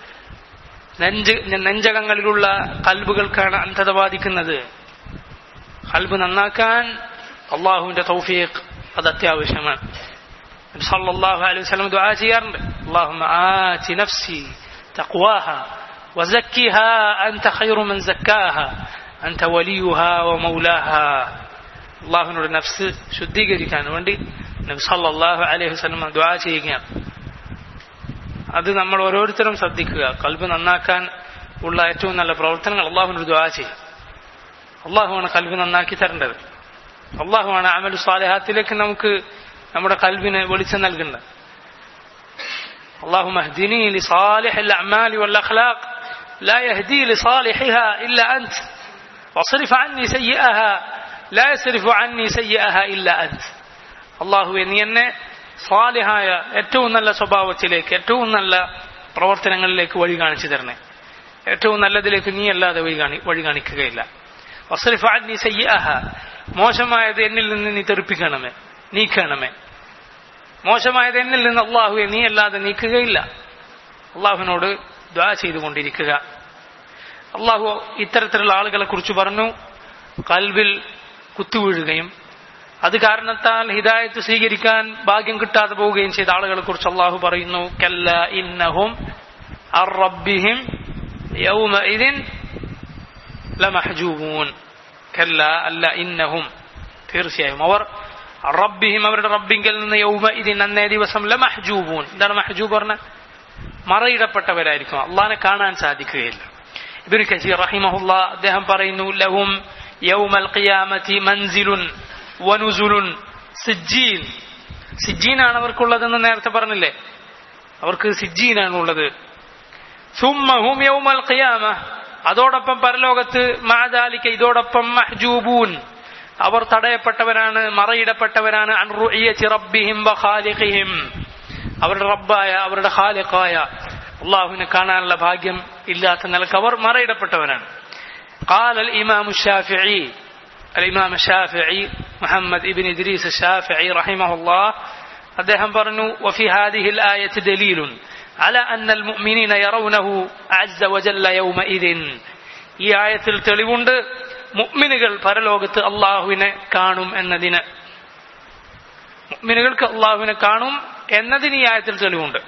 നെഞ്ച് നെഞ്ചകങ്ങളിലുള്ള കൽബുകൾക്കാണ് അന്ധത ബാധിക്കുന്നത് കൽബ് നന്നാക്കാൻ അള്ളാഹുവിന്റെ തൗഫീഖ് അത് അത്യാവശ്യമാണ് സല്ലല്ലാഹു അലൈഹി വസല്ലം ദുആ ചെയ്യാറുണ്ട് അല്ലാഹുമ്മ ആതി നഫ്സി തഖ്വാഹ وزكها أنت خير من زكاها أنت وليها ومولاها അള്ളാഹുവിനോട് നഫ്സ് ശുദ്ധീകരിക്കാൻ വേണ്ടി നബി സല്ലല്ലാഹു അലൈഹി വസല്ലം ദുആ ചെയ്യുകയാണ് അത് നമ്മൾ ഓരോരുത്തരും ശ്രദ്ധിക്കുക കൽബ് നന്നാക്കാൻ ഉള്ള ഏറ്റവും നല്ല പ്രവർത്തനങ്ങൾ അള്ളാഹുവിനോട് ദുആ ചെയ്യും അള്ളാഹുവാണ് കൽബ് നന്നാക്കി തരേണ്ടത് അള്ളാഹുവാണ് അമലു സ്വാലിഹാത്തിലേക്ക് നമുക്ക് നമ്മുടെ കൽബിന് വെളിച്ചം നൽകേണ്ടത് اللهم اهدني لصالح الأعمال والأخلاق لا يهدي لصالحها إلا أنت واصرف عني سيئها لا يصرف عني سيئها إلا أنت അള്ളാഹു നീ എന്നെ സ്വാലിഹായ ഏറ്റവും നല്ല സ്വഭാവത്തിലേക്ക് ഏറ്റവും നല്ല പ്രവർത്തനങ്ങളിലേക്ക് വഴി കാണിച്ചു തരണേ ഏറ്റവും നല്ലതിലേക്ക് നീ അല്ലാതെ വഴി കാണി വഴി കാണിക്കുകയില്ല വസ്രിഫ് നീ സയ്യഹ മോശമായത് എന്നിൽ നിന്ന് നീ തെറിപ്പിക്കണമേ നീക്കണമേ മോശമായത് എന്നിൽ നിന്ന് അള്ളാഹുവെ നീ അല്ലാതെ നീക്കുകയില്ല അള്ളാഹുവിനോട് ദ്വാ ചെയ്തുകൊണ്ടിരിക്കുക അള്ളാഹു ഇത്തരത്തിലുള്ള ആളുകളെ കുറിച്ച് പറഞ്ഞു കൽവിൽ കുത്തുവീഴുകയും അത് കാരണത്താൽ ഹിദായത്ത് സ്വീകരിക്കാൻ ഭാഗ്യം കിട്ടാതെ പോവുകയും ചെയ്ത ആളുകളെ കുറിച്ച് അള്ളാഹു പറയുന്നു കല്ല ഇന്നഹും റബ്ബിഹിം യൗമഇദിൻ ലമഹജൂബൂൻ കല്ല അല്ല ഇന്നഹും തീർച്ചയായും അവർ റബ്ബിഹിം അവരുടെ റബ്ബിങ്കിൽ നിന്ന് യൗമ ഇതിൻ അന്നേ ദിവസം ലമഹജൂബൂൻ എന്താണ് മഹജൂബ് പറഞ്ഞ മറയിടപ്പെട്ടവരായിരിക്കും അള്ളാഹിനെ കാണാൻ സാധിക്കുകയില്ല ഇബിൻ കസീർ റഹിമഹുല്ല അദ്ദേഹം പറയുന്നു ലഹും യൗമൽ ഖിയാമത്തി മൻസിലുൻ വനുസുലുൻ സിജ്ജീൻ സിജ്ജീനാണ് അവർക്കുള്ളതെന്ന് നേരത്തെ പറഞ്ഞില്ലേ അവർക്ക് സിജ്ജീനാണ് ഉള്ളത് സുമ്മഹും യൗമൽ ഖിയാമ അതോടൊപ്പം പരലോകത്ത് മാദാലിക്ക ഇതോടൊപ്പം മഹ്ജൂബൂൻ അവർ തടയപ്പെട്ടവരാണ് മറയിടപ്പെട്ടവരാണ് റബ്ബിഹിം വഖാലിഖിഹിം അവരുടെ റബ്ബായ അവരുടെ ഖാലിഖായ അള്ളാഹുവിനെ കാണാനുള്ള ഭാഗ്യം ഇല്ലാത്ത നിലക്ക് അവർ മറയിടപ്പെട്ടവരാണ് قال الإمام الشافعي الإمام الشافعي محمد ابن إدريس الشافعي رحمه الله അദ്ദേഹം പറഞ്ഞു وفي هذه الآية دليل على أن المؤمنين يرونه عز وجل يومئذ ഈ ആയത്തിൽ തെളിവുണ്ട് മുഅ്മിനുകൾ പരലോകത്ത് അള്ളാഹുവിനെ കാണും എന്നതിന് മുഅ്മിനുകൾക്ക് അള്ളാഹുവിനെ കാണും എന്നതിന് ഈ ആയത്തിൽ തെളിവുണ്ട്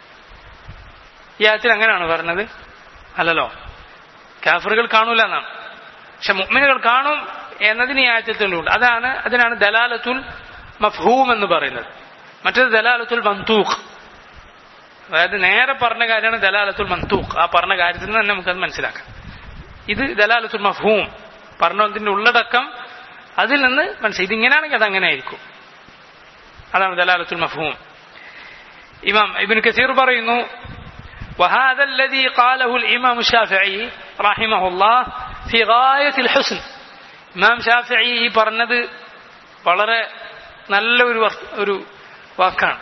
ഈ ആയത്തിൽ അങ്ങനെയാണ് പറഞ്ഞത് അല്ലല്ലോ കാഫറുകൾ കാണൂല എന്നാണ് പക്ഷെ മുഅ്മിനുകൾ കാണും എന്നതിന് ഈ ആയത്തിൽ തെളിവുണ്ട് അതാണ് അതിനാണ് ദലാലത്തുൽ മഫ്ഹൂം എന്ന് പറയുന്നത് മറ്റേത് ദലാലത്തുൽ മന്തൂഖ് അതായത് നേരെ പറഞ്ഞ കാര്യമാണ് ദലാലത്തുൽ മന്തൂഖ് ആ പറഞ്ഞ കാര്യത്തിൽ നിന്ന് തന്നെ നമുക്കത് മനസ്സിലാക്കാം ഇത് ദലാലത്തുൽ മഫ്ഹൂം പറഞ്ഞതിന്റെ ഉള്ളടക്കം അതിൽ നിന്ന് മനസ്സിലായി ഇതിങ്ങനെയാണെങ്കിൽ അത് അങ്ങനെ ആയിരിക്കും അതാണ് ദലാലത്തുൽ മഫ്ഹൂം ഇമാം ഇബിൻ കസീർ പറയുന്നു وهذا الذي قاله الإمام الشافعي رحمه الله في غاية الحسن ഇമാം ഷാഫിഈ ഈ പറഞ്ഞത് വളരെ നല്ല ഒരു ഒരു വാക്കാണ്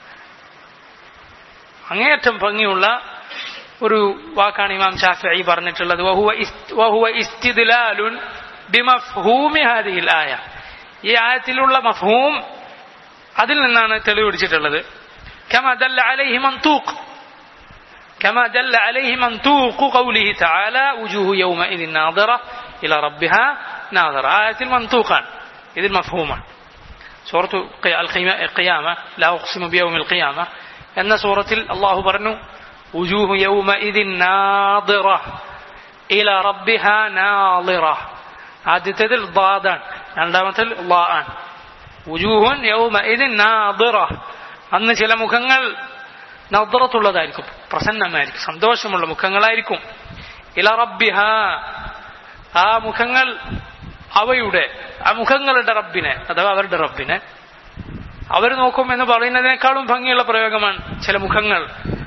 അങ്ങേയറ്റം ഭംഗിയുള്ള ഒരു വാക്കാണ് ഇമാം ഷാഫിഈ പറഞ്ഞിട്ടുള്ളത് വഹുവ വഹുവ ഇസ്തിദ്ലാലുൻ ബിമഫ്ഹൂമി ഹാദിഹിൽ ആയ ഈ ആയത്തിലുള്ള മഫ്ഹൂം അതിൽ നിന്നാണ് തെളിവ് പിടിച്ചിട്ടുള്ളത് كما دل عليه منطوق كما دل عليه منطوق قوله تعالى وجوه يومئذ ناظرة إلى ربها ناظرة آية المنطوقة إذ المفهومة سورة القيامة لا أقسم بيوم القيامة أن سورة الله برنو وجوه يومئذ ناظرة إلى ربها ناظرة ആദ്യത്തേതിൽ ضادان രണ്ടാമത്തിൽ ളാആൻ വുജൂഹുൻ യൗമഇദിൻ നാദിറ അന്ന് ചില മുഖങ്ങൾ നദ്റത്തുള്ളതായിരിക്കും പ്രസന്നമായിരിക്കും സന്തോഷമുള്ള മുഖങ്ങളായിരിക്കും ഇല റബ്ബിഹ ആ മുഖങ്ങൾ അവയുടെ ആ മുഖങ്ങളുടെ റബ്ബിനെ അഥവാ അവരുടെ റബ്ബിനെ അവർ നോക്കും എന്ന് പറയുന്നതിനേക്കാളും ഭംഗിയുള്ള പ്രയോഗമാണ് ചില മുഖങ്ങൾ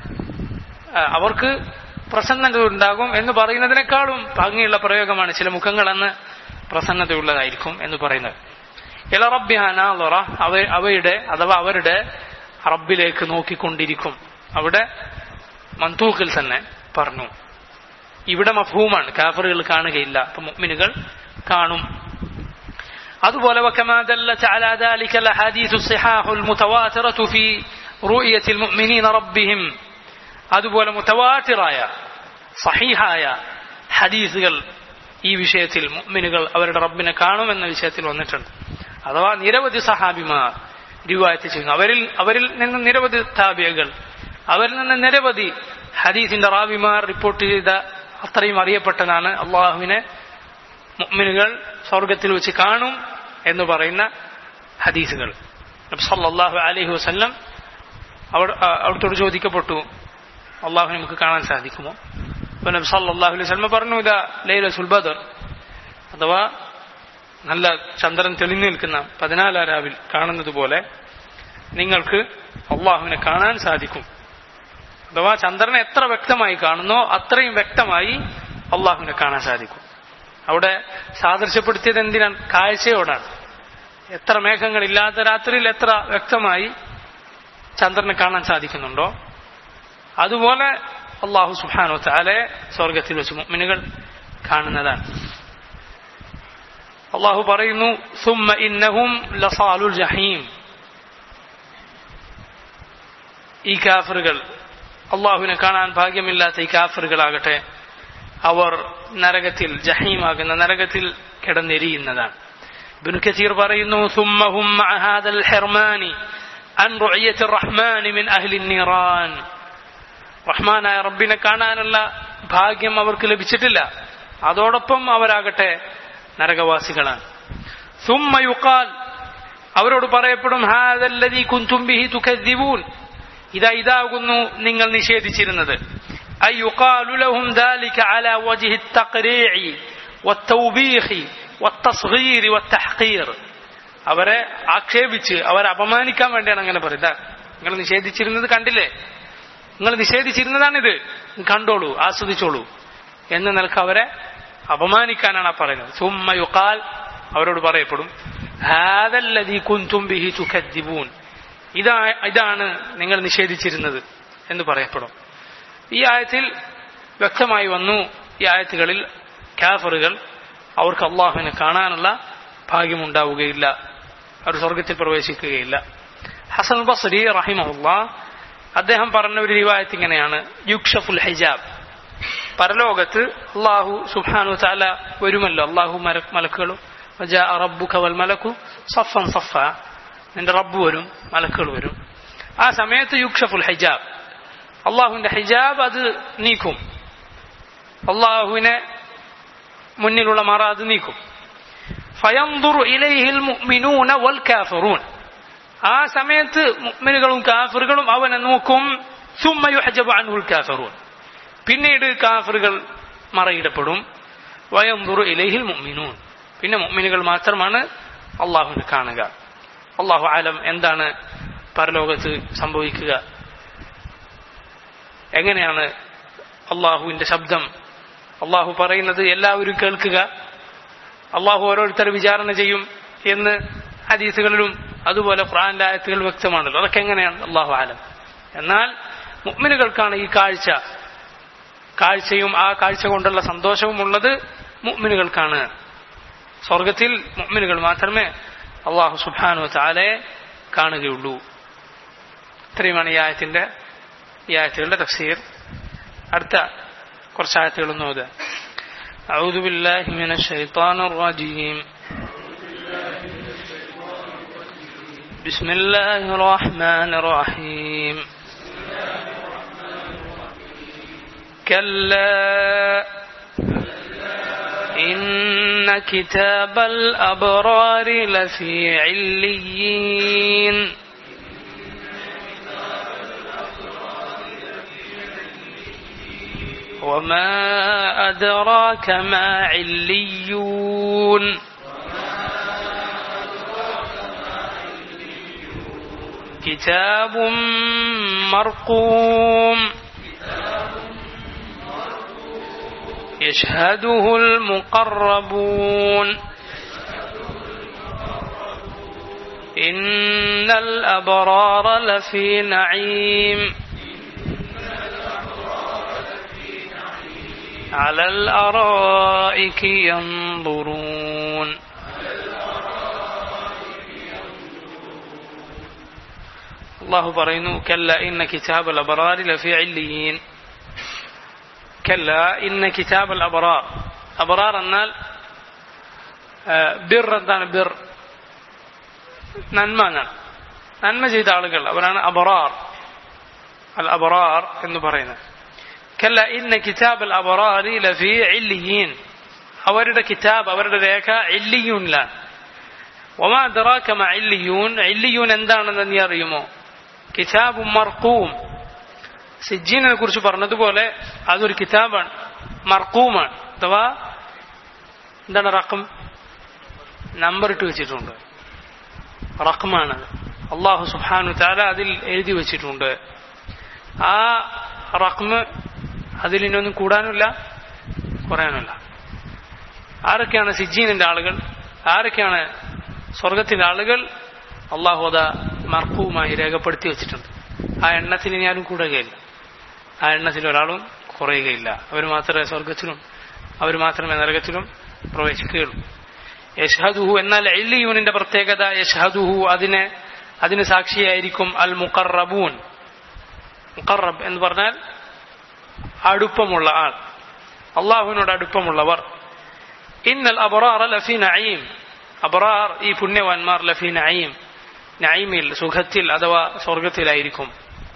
അവർക്ക് പ്രസന്നത ഉണ്ടാകും എന്ന് പറയുന്നതിനേക്കാളും ഭംഗിയുള്ള പ്രയോഗമാണ് ചില മുഖങ്ങളെന്ന് പ്രസന്നതയുള്ളതായിരിക്കും എന്ന് പറയുന്നത് ഇല റബ്ബിഹാന അവ അവയുടെ അഥവാ അവരുടെ റബ്ബിലേക്ക് നോക്കിക്കൊണ്ടിരിക്കും അവിടെ മന്തൂക്കിൽ തന്നെ പറഞ്ഞു ഇവിടെ മഫൂമാണ് കാഫറുകൾ കാണുകയില്ല അപ്പൊ മുഅ്മിനുകൾ കാണും അതുപോലെ وكما دلت على ذلك الاحاديث الصحاح المتواتره في رؤيه المؤمنين ربهم അതുപോലെ മുതവാത്തിറായ സഹീഹായ ഹദീസുകൾ ഈ വിഷയത്തിൽ മുഅ്മിനുകൾ അവരുടെ റബ്ബിനെ കാണുമെന്ന വിഷയത്തിൽ വന്നിട്ടുണ്ട് അഥവാ നിരവധി സഹാബിമാർ റിവായത്ത് ചെയ്യുന്നു അവരിൽ അവരിൽ നിന്ന് നിരവധി താബിയകൾ അവരിൽ നിന്ന് നിരവധി ഹദീസിന്റെ റാബിമാർ റിപ്പോർട്ട് ചെയ്ത അത്രയും അറിയപ്പെട്ടതാണ് അള്ളാഹുവിനെ മുഅ്മിനുകൾ സ്വർഗത്തിൽ വെച്ച് കാണും എന്ന് പറയുന്ന ഹദീസുകൾ സല്ലല്ലാഹു അലൈഹി വസല്ലം അവർ അവിടുത്തോട് ചോദിക്കപ്പെട്ടു അള്ളാഹു നമുക്ക് കാണാൻ സാധിക്കുമോ അപ്പൊ നബി സല്ലല്ലാഹു അലൈഹി വസല്ലം പറഞ്ഞു ഇതാ ലൈലത്തുൽ ബദർ അഥവാ നല്ല ചന്ദ്രൻ തെളിഞ്ഞു നിൽക്കുന്ന പതിനാലാം രാവിൽ കാണുന്നത് പോലെ നിങ്ങൾക്ക് അള്ളാഹുവിനെ കാണാൻ സാധിക്കും അഥവാ ചന്ദ്രനെ എത്ര വ്യക്തമായി കാണുന്നോ അത്രയും വ്യക്തമായി അള്ളാഹുവിനെ കാണാൻ സാധിക്കും അവിടെ സാദൃശ്യപ്പെടുത്തിയത് എന്തിനാണ് കാഴ്ചയോടാണ് എത്ര മേഘങ്ങളില്ലാത്ത രാത്രിയിൽ എത്ര വ്യക്തമായി ചന്ദ്രനെ കാണാൻ സാധിക്കുന്നുണ്ടോ അതുപോലെ അള്ളാഹു സുഹാനോ താലെ സ്വർഗത്തിൽ വെച്ച് മുഅ്മിനുകൾ കാണുന്നതാണ് അള്ളാഹു പറയുന്നു സുമ്മ ഇന്നഹും ലസാലുൽ ജഹീം ഈ കാഫറുകൾ അള്ളാഹുവിനെ കാണാൻ ഭാഗ്യമില്ലാത്ത ഈ കാഫറുകളാകട്ടെ അവർ നരകത്തിൽ ജഹീമാകുന്ന നരകത്തിൽ കിടന്നെരിയുന്നതാണ് ഇബ്നു കസീർ പറയുന്നു സുമ്മഹും മഅ ഹാദൽ ഹിർമാനി അൻ റുഅയത്തി റഹ്മാനി മിൻ അഹ്ലി നിറാൻ റഹ്മാനായ റബ്ബിനെ കാണാനുള്ള ഭാഗ്യം അവർക്ക് ലഭിച്ചിട്ടില്ല അതോടൊപ്പം അവരാകട്ടെ നരകവാസികളാണ് സുമ്മ യുക്കാൽ അവരോട് പറയപ്പെടും ഹാദല്ലദീ കുന്തും ബിഹി തുകദ്ദിബൂൻ ഇതാ ഇതാകുന്നു നിങ്ങൾ നിഷേധിച്ചിരുന്നത് أي يقال لهم ذلك على وجه التقريع والتوبيخ والتصغير والتحقير അവരെ ആക്ഷേപിച്ച് അവരെ അപമാനിക്കാൻ വേണ്ടിയാണ് അങ്ങനെ പറയുന്നത് നിങ്ങൾ നിഷേധിച്ചിരുന്നത് കണ്ടില്ലേ നിങ്ങൾ നിഷേധിച്ചിരുന്നതാണിത് കണ്ടോളൂ ആസ്വദിച്ചോളൂ എന്ന് നിലക്ക് അവരെ അപമാനിക്കാനാണ് ആ പറയുന്നത് സുമ്മ യുക്കാൽ അവരോട് പറയപ്പെടും ഹാദല്ലദീ കുന്തും ബിഹി തുകദ്ദിബൂൻ ഇതാ ഇതാണ് നിങ്ങൾ നിഷേധിച്ചിരുന്നത് എന്ന് പറയപ്പെടും ഈ ആയത്തിൽ വ്യക്തമായി വന്നു ഈ ആയത്തുകളിൽ കാഫറുകൾ അവർക്ക് അള്ളാഹുവിനെ കാണാനുള്ള ഭാഗ്യമുണ്ടാവുകയില്ല അവർ സ്വർഗത്തിൽ പ്രവേശിക്കുകയില്ല ഹസൻ ബസ്രി റഹിമഹുല്ല അദ്ദേഹം പറഞ്ഞ ഒരു റിവായത്ത് ഇങ്ങനെയാണ് യുക്ഷഫുൽ ഹിജാബ് പരലോകത്ത് അള്ളാഹു സുബാനു താല വരുമല്ലോ അള്ളാഹു മലക്കുകളും റബ്ബുക വൽ മലക്കു സഫൻ സഫ നിന്റെ റബ്ബ് വരും മലക്കുകൾ വരും ആ സമയത്ത് യുക്ഷഫുൽ ഹിജാബ് അള്ളാഹുവിന്റെ ഹിജാബ് അത് നീക്കും അള്ളാഹുവിനെ മുന്നിലുള്ള മറ അത് നീക്കും ഫയന്തുറു ഇലൈഹിൽ മുഅ്മിനൂന വൽ കാഫിറൂൻ ആ സമയത്ത് മുഅ്മിനുകളും കാഫിറുകളും അവനെ നോക്കും സുമ്മ യുഹജബു അൻഹുൽ കാഫിറൂൻ പിന്നീട് കാഫിറുകൾ മറയിടപ്പെടും വയന്തുറു ഇലൈഹിൽ മുഅ്മിനൂൻ പിന്നെ മുഅ്മിനുകൾ മാത്രമാണ് അള്ളാഹുവിനെ കാണുക അള്ളാഹു ആലം എന്താണ് പരലോകത്ത് സംഭവിക്കുക എങ്ങനെയാണ് അള്ളാഹുവിന്റെ ശബ്ദം അള്ളാഹു പറയുന്നത് എല്ലാവരും കേൾക്കുക അള്ളാഹു ഓരോരുത്തരെ വിചാരണ ചെയ്യും എന്ന് ഹദീസുകളിലും അതുപോലെ ഖുറാന്റെ ആയത്തുകൾ വ്യക്തമാണല്ലോ അതൊക്കെ എങ്ങനെയാണ് അള്ളാഹു ആലം എന്നാൽ മുഅ്മിനുകൾക്കാണ് ഈ കാഴ്ച കാഴ്ചയും ആ കാഴ്ച കൊണ്ടുള്ള സന്തോഷവും ഉള്ളത് മുഅ്മിനുകൾക്കാണ് സ്വർഗത്തിൽ മുഅ്മിനുകൾ മാത്രമേ അള്ളാഹു സുബ്ഹാനഹു വതആലയെ കാണുകയുള്ളൂ ഇത്രയുമാണ് ഈ ആയത്തിന്റെ ഈ ആയത്തുകളുടെ തഫ്സീർ അടുത്ത കുറച്ച് ആയത്തുകളൊന്നും ഓതുക أعوذ بالله من الشيطان الرجيم بسم الله الرحمن الرحيم كلا إن كتاب الأبرار لفي عليين وما أدراك ما عليون كتاب مرقوم يشهده المقربون إن الأبرار لفي نعيم على الأرائك ينظرون الله പറയുന്നു كلا إن كتاب الأبرار لفي عليين كلا إن كتاب الأبرار أبرار എന്നാൽ ബിർ എന്താണ് ബിർ നന്മ എന്നാണ് നന്മ ചെയ്ത ആളുകൾ അവരാണ് അബറാർ അൽ അബറാർ എന്ന് പറയുന്നത് കല്ല ഇന്ന കിതാബ് അൽ അബറാറി ലഫി ഇല്ലിയീൻ അവരുടെ കിതാബ് അവരുടെ രേഖ ഇല്ലിയൂനിലാണ് ഒമാ ദറാക മ ഇല്ലിയൂൻ ഇല്ലിയൂൻ എന്താണെന്ന് നീ അറിയുമോ കിതാബ് മർക്കൂം സിജീനെ കുറിച്ച് പറഞ്ഞതുപോലെ അതൊരു കിതാബാണ് മർക്കൂമാണ് അഥവാ എന്താണ് റക്കം നമ്പർ ഇട്ട് വെച്ചിട്ടുണ്ട് റഖ്മാണ് അള്ളാഹു സുഹാനു താല അതിൽ എഴുതി വെച്ചിട്ടുണ്ട് ആ റഖ്മ് അതിലിനൊന്നും കൂടാനുമില്ല കുറയാനുമില്ല ആരൊക്കെയാണ് സിജീനിന്റെ ആളുകൾ ആരൊക്കെയാണ് സ്വർഗത്തിന്റെ ആളുകൾ അള്ളാഹു അത മർക്കവുമായി രേഖപ്പെടുത്തി വെച്ചിട്ടുണ്ട് ആ എണ്ണത്തിന് ഇനി ആരും കൂടുകയില്ല ആ എണ്ണത്തിൽ ഒരാളും കുറയുകയില്ല അവർ മാത്രമേ സ്വർഗത്തിലും അവർ മാത്രമേ നരകത്തിലും പ്രവേശിക്കുകയുള്ളൂ യഷ്ഹദുഹു എന്നാൽ എല്ലിയൂനിന്റെ പ്രത്യേകത യഷ്ഹദുഹു അതിന് അതിന് സാക്ഷിയായിരിക്കും അൽ മുഖറബൂൻ മുഖറബ് എന്ന് പറഞ്ഞാൽ അടുപ്പമുള്ള ആൾ അള്ളാഹുവിനോട് അടുപ്പമുള്ളവർ ഇന്നൽ അബറാർ ലഫി നഈം അബറാർ ഈ പുണ്യവാന്മാർ ലഫി നഈം നഈമിൽ സുഖത്തിൽ അഥവാ സ്വർഗത്തിലായിരിക്കും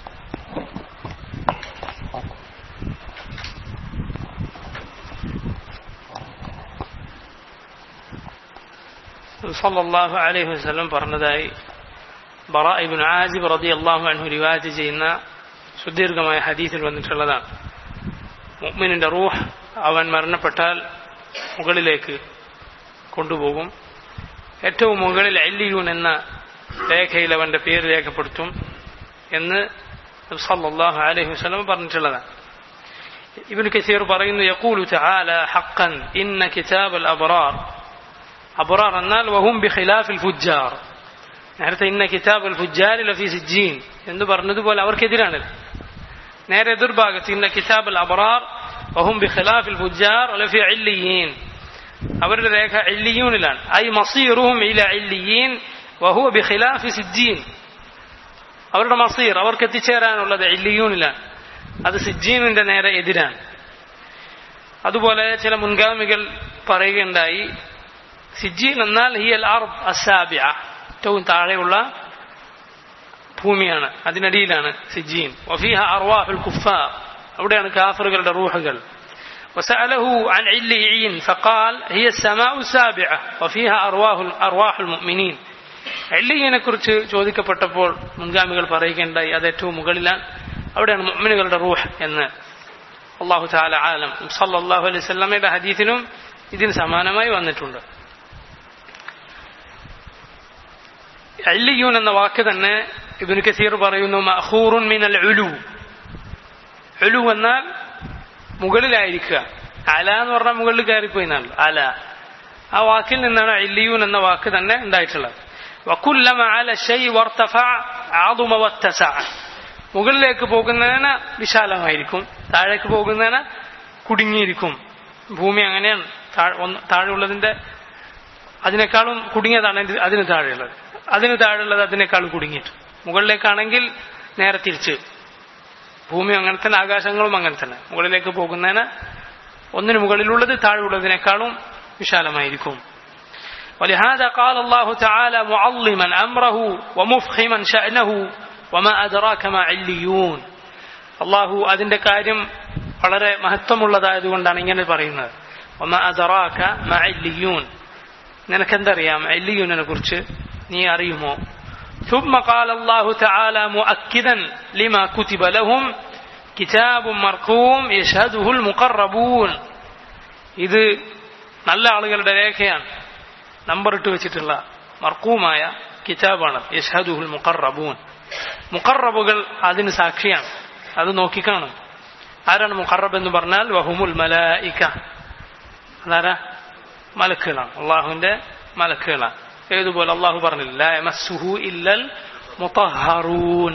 സല്ലല്ലാഹു അലൈഹി വസല്ലം പറഞ്ഞതായി ബറ ഇബ്നു ആസിബ് റളിയല്ലാഹു അൻഹു റിവായത്ത് ചെയ്യുന്ന സുദീർഘമായ ഹദീസിൽ വന്നിട്ടുള്ളതാണ് മുഅ്മിനിന്റെ റൂഹ് അവൻ മരണപ്പെട്ടാൽ മുകളിലേക്ക് കൊണ്ടുപോകും ഏറ്റവും മുകളിൽ അല്ലിയൂൻ എന്ന രേഖയിൽ അവന്റെ പേര് രേഖപ്പെടുത്തും എന്ന് സല്ലല്ലാഹു അലൈഹി വസല്ലം പറഞ്ഞിട്ടുള്ളതാണ് ഇബ്നു കസീർ പറയുന്നു യഖൂലു തആല ഹഖൻ ഇന്ന കിതാബൽ അബ്റാർ അബ്റാർ എന്നാൽ വഹും ബിഖിലാഫിൽ ഫുജ്ജാർ നേരത്തെ ഇന്ന കിതാബുൽ ഫുജ്ജാർ ലഫി സിജ്ജീൻ എന്ന് പറഞ്ഞതുപോലെ അവർക്കെതിരാണ് നേരെ എതിർഭാഗത്ത് ഇന്ന കിതാബുൽ അബ്റാർ വഹും ബിഖിലാഫിൽ ഫുജ്ജാർ ലഫി ഇല്ലിയീൻ അവരുടെ രേഖ ഇല്ലിയൂനിലാണ് ഐ മസീറുഹും ഇല ഇല്ലിയീൻ വഹുവ ബിഖിലാഫി സിജ്ജീൻ അവരുടെ മസീർ അവർക്ക് എത്തിച്ചേരാനുള്ളത് ഇല്ലിയൂനിലാണ് അത് സിജ്ജീനിന്റെ നേരെ എതിരാണ് അതുപോലെ ചില മുൻഗാമികൾ പറയുകയുണ്ടായി സിജ്ജീൻ എന്നാൽ ഹിയൽ അർബ് അസാബിയ ഏറ്റവും താഴെയുള്ള ഭൂമിയാണ് അതിനടിയിലാണ് സിജ്ജീൻ വഫീഹ അർവാഹുൽ കുഫാർ അവിടെയാണ് കാഫറുകളുടെ റൂഹുകൾ وسأله عن عليين فقال هي السماء السابعة وفيها أرواح أرواح المؤمنين അല്ലിയനെ കുറിച്ച് ചോദിക്കപ്പെട്ടപ്പോൾ മുൻഗാമികൾ പറയുകയുണ്ടായി അത് ഏറ്റവും മുകളിലാണ് അവിടെയാണ് മുഅ്മിനുകളുടെ റൂഹ് എന്ന് അള്ളാഹു താല ആലം സല്ലല്ലാഹു അലൈഹി വസല്ലമയുടെ ഹദീസിനും ഇതിന് സമാനമായി വന്നിട്ടുണ്ട് അല്ലിയൂൻ എന്ന വാക്ക് തന്നെ ഇബ്നു കസീർ പറയുന്നു മഹൂറുൻ മിനൽ ഉലു ഉലു എന്നാൽ മുകളിലായിരിക്കുക അല എന്ന് പറഞ്ഞാൽ മുകളിൽ കയറിപ്പോയി എന്നാണ് അല ആ വാക്കിൽ നിന്നാണ് അല്ലിയൂൻ എന്ന വാക്ക് തന്നെ ഉണ്ടായിട്ടുള്ളത് വക്കുല്ലമ അല ഷൈ വർത്തഫ ആദുമ വത്തസ മുകളിലേക്ക് പോകുന്നതിന് വിശാലമായിരിക്കും താഴേക്ക് പോകുന്നതിന് കുടുങ്ങിയിരിക്കും ഭൂമി അങ്ങനെയാണ് താഴെ ഉള്ളതിന്റെ അതിനേക്കാളും കുടുങ്ങിയതാണ് ഇത് അതിന് താഴെയുള്ളത് അതിന് താഴെയുള്ളത് അതിനേക്കാളും കുടുങ്ങിയിട്ട് മുകളിലേക്കാണെങ്കിൽ നേരെ തിരിച്ച് ഭൂമി അങ്ങനെ തന്നെ ആകാശങ്ങളും അങ്ങനെ തന്നെ മുകളിലേക്ക് പോകുന്നതിന് ഒന്നിനു മുകളിലുള്ളത് താഴെയുള്ളതിനേക്കാളും വിശാലമായിരിക്കും ولهذا قال الله تعالى معظما امره ومفخما شانه وما ادراك ما عليون അള്ളാഹു അതിന്റെ കാര്യം വളരെ മഹത്വമുള്ളതായതുകൊണ്ടാണ് ഇങ്ങനെ പറയുന്നത് ഒമ അദറാക മഅല്ലിയൂൻ നിനക്കെന്തറിയാം അല്ലിയൂനെ കുറിച്ച് നീ അറിയുമോ ثم قال الله تعالى مؤكدا لما كتب لهم كتاب مرقوم يشهده المقربون ഇത് നല്ല ആളുകളുടെ രേഖയാണ് നമ്പർ ഇട്ട് വെച്ചിട്ടുള്ള മർക്കൂമായ കിതാബാണ് യഷ്ഹദുഹുൽ മുഖറബൂൻ മുഖറബുകൾ അതിന് സാക്ഷിയാണ് അത് നോക്കിക്കാണും ആരാണ് മുഖറബ് എന്ന് പറഞ്ഞാൽ വഹുമുൽ മലായിക്ക അതാരാ മലക്കുകളാണ് അള്ളാഹുവിന്റെ മലക്കുകളാണ് ഏതുപോലെ അള്ളാഹു പറഞ്ഞില്ല യമസ്സുഹു ഇല്ലൽ മുത്തഹറൂൻ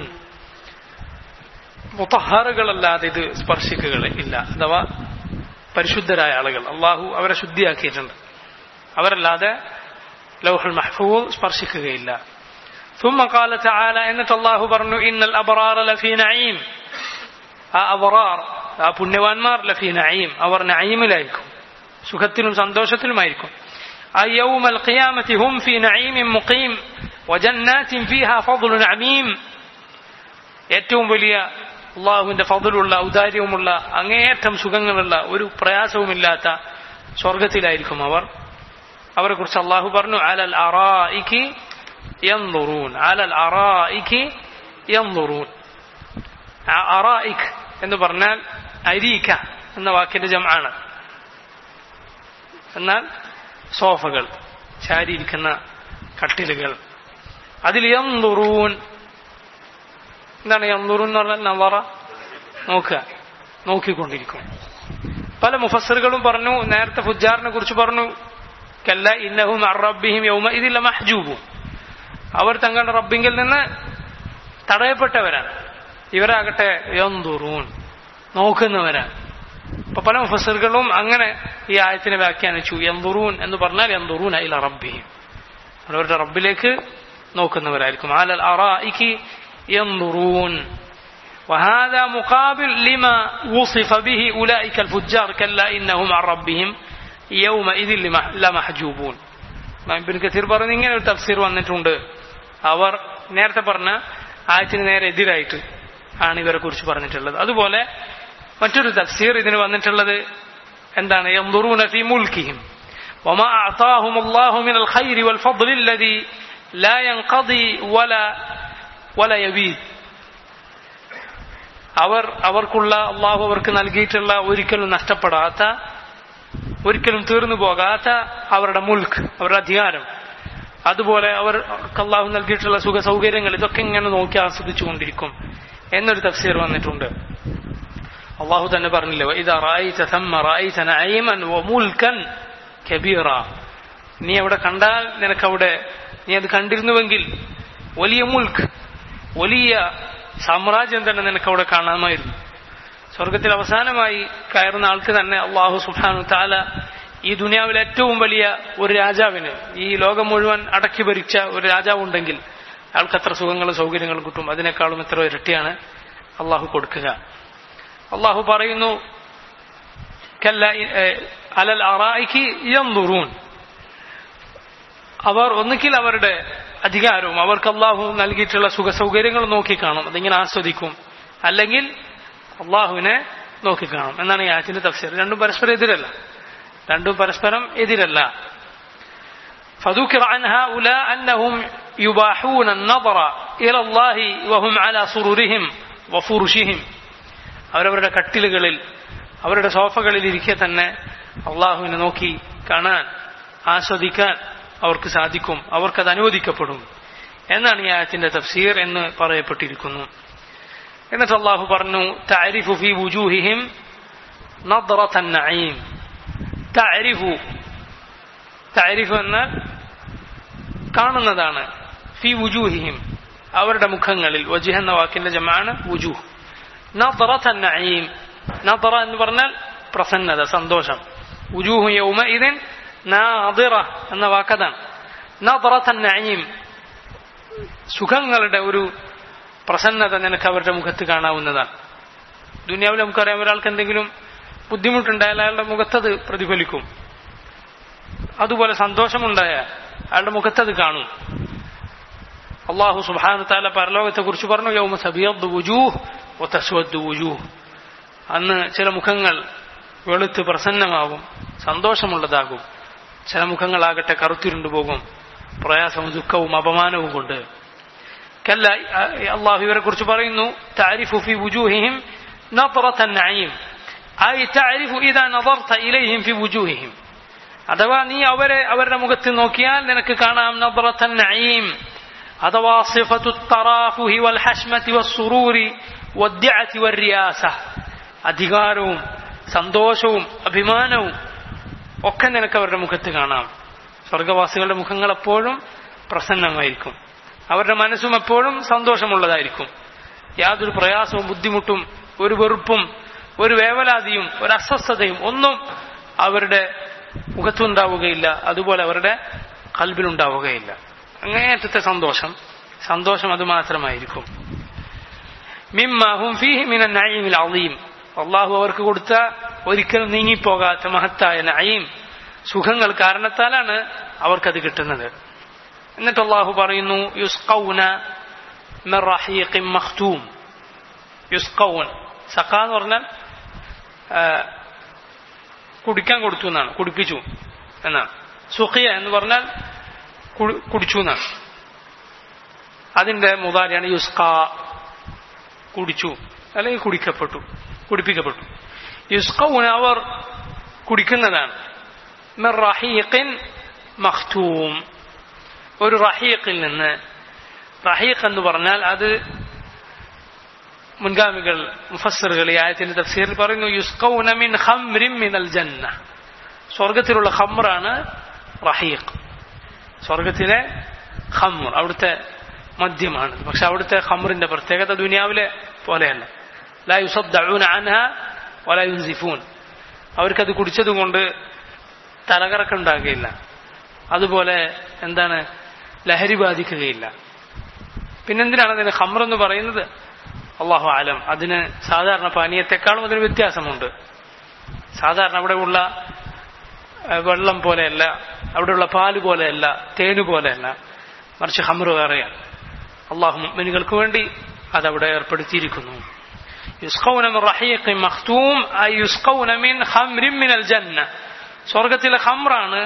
മുത്തഹറുകളല്ലാതെ ഇത് സ്പർശിക്കുക ഇല്ല അഥവാ പരിശുദ്ധരായ ആളുകൾ അള്ളാഹു അവരെ ശുദ്ധിയാക്കിയിട്ടുണ്ട് അവരല്ലാതെ ലൗഹുൽ മഹ്ഫൂദ് സ്പർശിക്കുകയില്ല ثم قال تعالى എന്നിട്ട് അള്ളാഹു പറഞ്ഞു ഇന്നൽ അബറാർ ലഫീ നഈം ആ അബറാർ ആ പുണ്യവാന്മാർ ലഫീ നഈം അവർ നഈമിലായിരിക്കും സുഖത്തിലും സന്തോഷത്തിലുമായിരിക്കും يوم القيامة هم في نعيم مقيم وجنات فيها فضل عميم ഏറ്റവും വലിയ അള്ളാഹുവിന്റെ ഫضലുള്ള ഔദാര്യവുമുള്ള അങ്ങേയറ്റം സുഖങ്ങളുള്ള ഒരു പ്രയാസവുമില്ലാത്ത സ്വർഗത്തിലായിരിക്കും അവർ അവരെ കുറിച്ച് അള്ളാഹു പറഞ്ഞു അലൽ അറായിക്ക് യൻദുറൂൻ അലൽ അറായിക്ക് യൻദുറൂൻ അറായിക് എന്ന് പറഞ്ഞാൽ അരീക്ക എന്ന വാക്കിന്റെ ജമാണ് എന്നാൽ സോഫകൾ ചാരിയിരിക്കുന്ന കട്ടിലുകൾ അതിൽ യന്തുറൂൻ എന്താണ് യന്തുറൂൻ എന്ന് പറഞ്ഞാൽ നവറ നോക്കുക നോക്കിക്കൊണ്ടിരിക്കും പല മുഫസറുകളും പറഞ്ഞു നേരത്തെ ഫുജാറിനെ കുറിച്ച് പറഞ്ഞു കല്ല ഇന്നഹും റബ്ബിഹിം യൗമ ഇതില്ല മഹ്ജൂബും അവർ തങ്ങളുടെ റബ്ബിങ്കിൽ നിന്ന് തടയപ്പെട്ടവരാണ് ഇവരാകട്ടെ യന്തുറൂൻ നോക്കുന്നവരാണ് അപ്പൊ പല മുഫസറുകളും അങ്ങനെ ഈ ആയത്തിനെ വ്യാഖ്യാനിച്ചു യന്തുറൂൻ എന്ന് പറഞ്ഞാൽ യന്തുറൂൻ അയില റബ്ബിഹിം അവരുടെ റബ്ബിലേക്ക് നോക്കുന്നവരായിരിക്കും ആലൽ അറായിക്ക് യന്തുറൂൻ وهذا مقابل لما وصف به أولئك الفجار كلا إنهم عن ربهم يومئذ لمحجوبون ഇബിൻ കസീർ പറഞ്ഞ ഇങ്ങനെ ഒരു തഫ്സീർ വന്നിട്ടുണ്ട് അവർ നേരത്തെ പറഞ്ഞ ആയത്തിന് നേരെ എതിരായിട്ട് ആണ് ഇവരെ കുറിച്ച് പറഞ്ഞിട്ടുള്ളത് അതുപോലെ മറ്റൊരു തഫ്സീർ ഇതിന് വന്നിട്ടുള്ളത് എന്താണ് ينظرون في ملكهم وما أعطاهم الله من الخير والفضل الذي لا ينقضي ولا ولا يبيد അവർ അവർക്കുള്ള അള്ളാഹു അവർക്ക് നൽകിയിട്ടുള്ള ഒരിക്കലും നഷ്ടപ്പെടാത്ത ഒരിക്കലും തീർന്നു പോകാത്ത അവരുടെ മുൽക്ക് അവരുടെ അധികാരം അതുപോലെ അവർ അള്ളാഹു നൽകിയിട്ടുള്ള സുഖ സൗകര്യങ്ങൾ ഇതൊക്കെ ഇങ്ങനെ നോക്കി ആസ്വദിച്ചുകൊണ്ടിരിക്കും എന്നൊരു തഫ്സീർ വന്നിട്ടുണ്ട് അള്ളാഹു തന്നെ പറഞ്ഞില്ലേ ഇതാ റായിച്ച സമ്മ റായിച്ച നഈമൻ വമുൽക്കൻ കബീറ നീ അവിടെ കണ്ടാൽ നിനക്കവിടെ നീ അത് കണ്ടിരുന്നുവെങ്കിൽ വലിയ മുൽക്ക് വലിയ സാമ്രാജ്യം തന്നെ നിനക്ക് അവിടെ കാണാമായിരുന്നു സ്വർഗത്തിൽ അവസാനമായി കയറുന്ന ആൾക്ക് തന്നെ അള്ളാഹു സുബാനു താല ഈ ദുനിയാവിലെ ഏറ്റവും വലിയ ഒരു രാജാവിന് ഈ ലോകം മുഴുവൻ അടക്കി ഭരിച്ച ഒരു രാജാവുണ്ടെങ്കിൽ അയാൾക്ക് എത്ര സുഖങ്ങളും സൗകര്യങ്ങളും കിട്ടും അതിനേക്കാളും എത്ര ഇരട്ടിയാണ് അള്ളാഹു കൊടുക്കുക അള്ളാഹു പറയുന്നു അലൽ അറായിക്ക് യന്തുറൂൻ അവർ ഒന്നുകിൽ അവരുടെ അധികാരവും അവർക്ക് അള്ളാഹു നൽകിയിട്ടുള്ള സുഖ സൗകര്യങ്ങൾ നോക്കിക്കാണും അതിങ്ങനെ ആസ്വദിക്കും അല്ലെങ്കിൽ അള്ളാഹുവിനെ നോക്കിക്കാണും എന്നാണ് ഈ ആയത്തിന്റെ തഫ്സീർ രണ്ടും പരസ്പരം എതിരല്ല രണ്ടും പരസ്പരം എതിരല്ല فذكر عن هؤلاء أنهم يباحون النظر إلى الله وهم على سرورهم وفرشهم അവരവരുടെ കട്ടിലുകളിൽ അവരുടെ സോഫകളിൽ ഇരിക്കെ തന്നെ അള്ളാഹുവിനെ നോക്കി കാണാൻ ആസ്വദിക്കാൻ അവർക്ക് സാധിക്കും അവർക്കത് അനുവദിക്കപ്പെടും എന്നാണ് ഈ ആയത്തിന്റെ തഫ്സീർ എന്ന് പറയപ്പെട്ടിരിക്കുന്നു എന്നിട്ട് അള്ളാഹു പറഞ്ഞു താരിഫു ഫി വുജൂഹിഹിം നദ്റത നഈം താരിഫു താരിഫു എന്നാൽ കാണുന്നതാണ് ഫി വുജൂഹിഹിം അവരുടെ മുഖങ്ങളിൽ വജിഹ് എന്ന വാക്കിന്റെ ജമാണ് വുജൂഹ് നദ്റത നഈം നദ്റ എന്ന് പറഞ്ഞാൽ പ്രസന്നത സന്തോഷം വുജൂഹു യൗമ ഇതിൻ നാദിറ എന്ന വാക്കതാണ് നദറത്തൻ നഈം സുഖങ്ങളുടെ ഒരു പ്രസന്നത നിനക്ക് അവരുടെ മുഖത്ത് കാണാവുന്നതാണ് ദുനിയാവിൽ നമുക്കറിയാം ഒരാൾക്ക് എന്തെങ്കിലും ബുദ്ധിമുട്ടുണ്ടായാൽ അയാളുടെ മുഖത്തത് പ്രതിഫലിക്കും അതുപോലെ സന്തോഷമുണ്ടായാൽ അയാളുടെ മുഖത്തത് കാണും അള്ളാഹു സുബാന താല പരലോകത്തെ കുറിച്ച് പറഞ്ഞു യൗമ സബിയദ് വുജൂഹ് ഒത്തസ്വദ് വുജൂഹ് അന്ന് ചില മുഖങ്ങൾ വെളുത്ത് പ്രസന്നമാകും സന്തോഷമുള്ളതാകും ചില മുഖങ്ങളാകട്ടെ കറുത്തിരുണ്ടു പോകും പ്രയാസവും ദുഃഖവും അപമാനവും കൊണ്ട് കല്ല അള്ളാഹു ഇവരെ കുറിച്ച് പറയുന്നു താരിഫു ഫി വുജൂഹിഹിം നദ്റത നഈം ഐ താരിഫു ഇദാ നദർത ഇലൈഹിം ഫി വുജൂഹിഹിം അഥവാ നീ അവരെ അവരുടെ മുഖത്ത് നോക്കിയാൽ നിനക്ക് കാണാം നദ്റത നഈം അഥവാ സിഫത്തു തറാഫുഹി വൽ ഹഷ്മതി വസ്സുറൂരി വദ്യഅതി വറിയാസ അധികാരവും സന്തോഷവും അഭിമാനവും ഒക്കെ നിനക്ക് അവരുടെ മുഖത്ത് കാണാം സ്വർഗവാസികളുടെ മുഖങ്ങൾ എപ്പോഴും പ്രസന്നമായിരിക്കും അവരുടെ മനസ്സും എപ്പോഴും സന്തോഷമുള്ളതായിരിക്കും യാതൊരു പ്രയാസവും ബുദ്ധിമുട്ടും ഒരു വെറുപ്പും ഒരു വേവലാതിയും ഒരു അസ്വസ്ഥതയും ഒന്നും അവരുടെ മുഖത്തുണ്ടാവുകയില്ല അതുപോലെ അവരുടെ കൽബിലുണ്ടാവുകയില്ല അങ്ങേയറ്റത്തെ സന്തോഷം സന്തോഷം അത് മാത്രമായിരിക്കും മിമ്മാഹും ഫീഹി മിനൻ നഈമിൽ അളീം അള്ളാഹു അവർക്ക് കൊടുത്ത ഒരിക്കലും നീങ്ങിപ്പോകാത്ത മഹത്തായ നഈം സുഖങ്ങൾ കാരണത്താലാണ് അവർക്കത് കിട്ടുന്നത് എന്നിട്ട് അള്ളാഹു പറയുന്നു യുസ്കൗന മിർ റഹീഖിൻ മഖ്തൂം യുസ്കൗൻ സഖ എന്ന് പറഞ്ഞാൽ കുടിക്കാൻ കൊടുത്തു എന്നാണ് കുടിപ്പിച്ചു എന്നാണ് സുഖിയ എന്ന് പറഞ്ഞാൽ കുടിച്ചു എന്നാണ് അതിന്റെ മുതാരിയാണ് യുസ്ക കുടിച്ചു അല്ലെങ്കിൽ കുടിക്കപ്പെട്ടു കുടിപ്പിക്കപ്പെട്ടു യുസ്കൗന അവർ കുടിക്കുന്നതാണ് മിർ റഹീഖിൻ മഖ്തൂം ഒരു റഹീഖിൽ നിന്ന് റഹീഖ് എന്ന് പറഞ്ഞാൽ അത് മുൻഗാമികൾ മുഫස්සറുകൾ ഈ ആയത്തിന്റെ തഫ്സീറിൽ പറയുന്നു യുസ്കൗന മിൻ ഖംറിൻ മിനൽ ജന്ന സ്വർഗത്തിലുള്ള ഖംറാണ് റഹീഖ് സ്വർഗത്തിലെ ഖംർ അവിടുത്തെ മദ്യമാണ് പക്ഷെ അവിടുത്തെ ഖംറിന്റെ പ്രത്യേകത ദുനിയാവിലെ പോലെയല്ല ലാ യുസദ്ദഊന അൻഹ വലാ യുൻസിഫൂൻ അവർക്കത് കുടിച്ചതുകൊണ്ട് തലകറക്കുണ്ടാകുകയില്ല അതുപോലെ എന്താണ് ലഹരി ബാധിക്കുകയില്ല പിന്നെന്തിനാണ് അതിന് ഖമർ എന്ന് പറയുന്നത് അള്ളാഹു ആലം അതിന് സാധാരണ പാനീയത്തെക്കാളും അതിന് വ്യത്യാസമുണ്ട് സാധാരണ അവിടെ ഉള്ള വെള്ളം പോലെയല്ല അവിടെയുള്ള പാല് പോലെയല്ല തേന് പോലെയല്ല മറിച്ച് ഹമർ വേറെയാണ് അള്ളാഹു മുഅ്മിനുകൾക്ക് വേണ്ടി അതവിടെ ഏർപ്പെടുത്തിയിരിക്കുന്നു യുസ്കൗന മിൻ റഹീഖിൻ മഖ്തൂം ഐ യുസ്കൗന മിൻ ഖംറിൻ മിനൽ ജന്ന സ്വർഗത്തിലെ ഖംറാണ്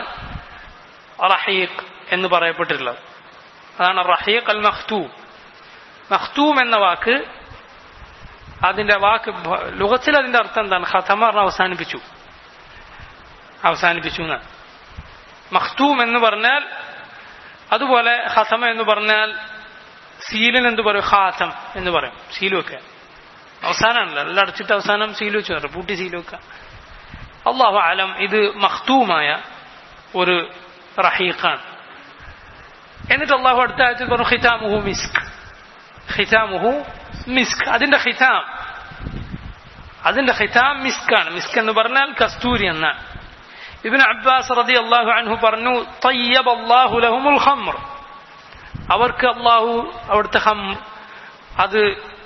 റഹീഖ് എന്ന് പറയപ്പെട്ടിട്ടുള്ളത് അതാണ് റഹീഖ് അൽ മഖ്തൂം മഖ്തൂം എന്ന വാക്ക് അതിന്റെ വാക്ക് ലോകത്തിൽ അതിന്റെ അർത്ഥം എന്താണ് ഖതമ അവസാനിപ്പിച്ചു അവസാനിപ്പിച്ചു എന്നാണ് മഖ്തൂം എന്ന് പറഞ്ഞാൽ അതുപോലെ ഖതമ എന്ന് പറഞ്ഞാൽ സീലിന് എന്ത് പറയും ഖാത്തം എന്ന് പറയും സീൽ വെക്കുക അവസാനമാണല്ലോ എല്ലാം അടച്ചിട്ട് അവസാനം സീൽ വെച്ച് പറയും പൂട്ടി സീൽ വെക്കുക അള്ളാഹു ആലം ഇത് മഖ്തൂമായ ഒരു റഹീഖാണ് എന്നിട്ട് അള്ളാഹു അടുത്ത ആഴ്ച പറഞ്ഞു ഖിതാമുഹു മിസ്ക് ഖിതാമുഹു മിസ്ക് അതിന്റെ ഖിതാം അതിന്റെ ഖിതാം മിസ്കാണ് മിസ്ക് എന്ന് പറഞ്ഞാൽ കസ്തൂരി എന്നാണ് ഇബിൻ അബ്ബാസ് റതി അള്ളാഹു അൻഹു പറഞ്ഞു തയ്യബ് അള്ളാഹു ലഹുമുൽ ഖംർ അവർക്ക് അള്ളാഹു അവിടുത്തെ ഹം അത്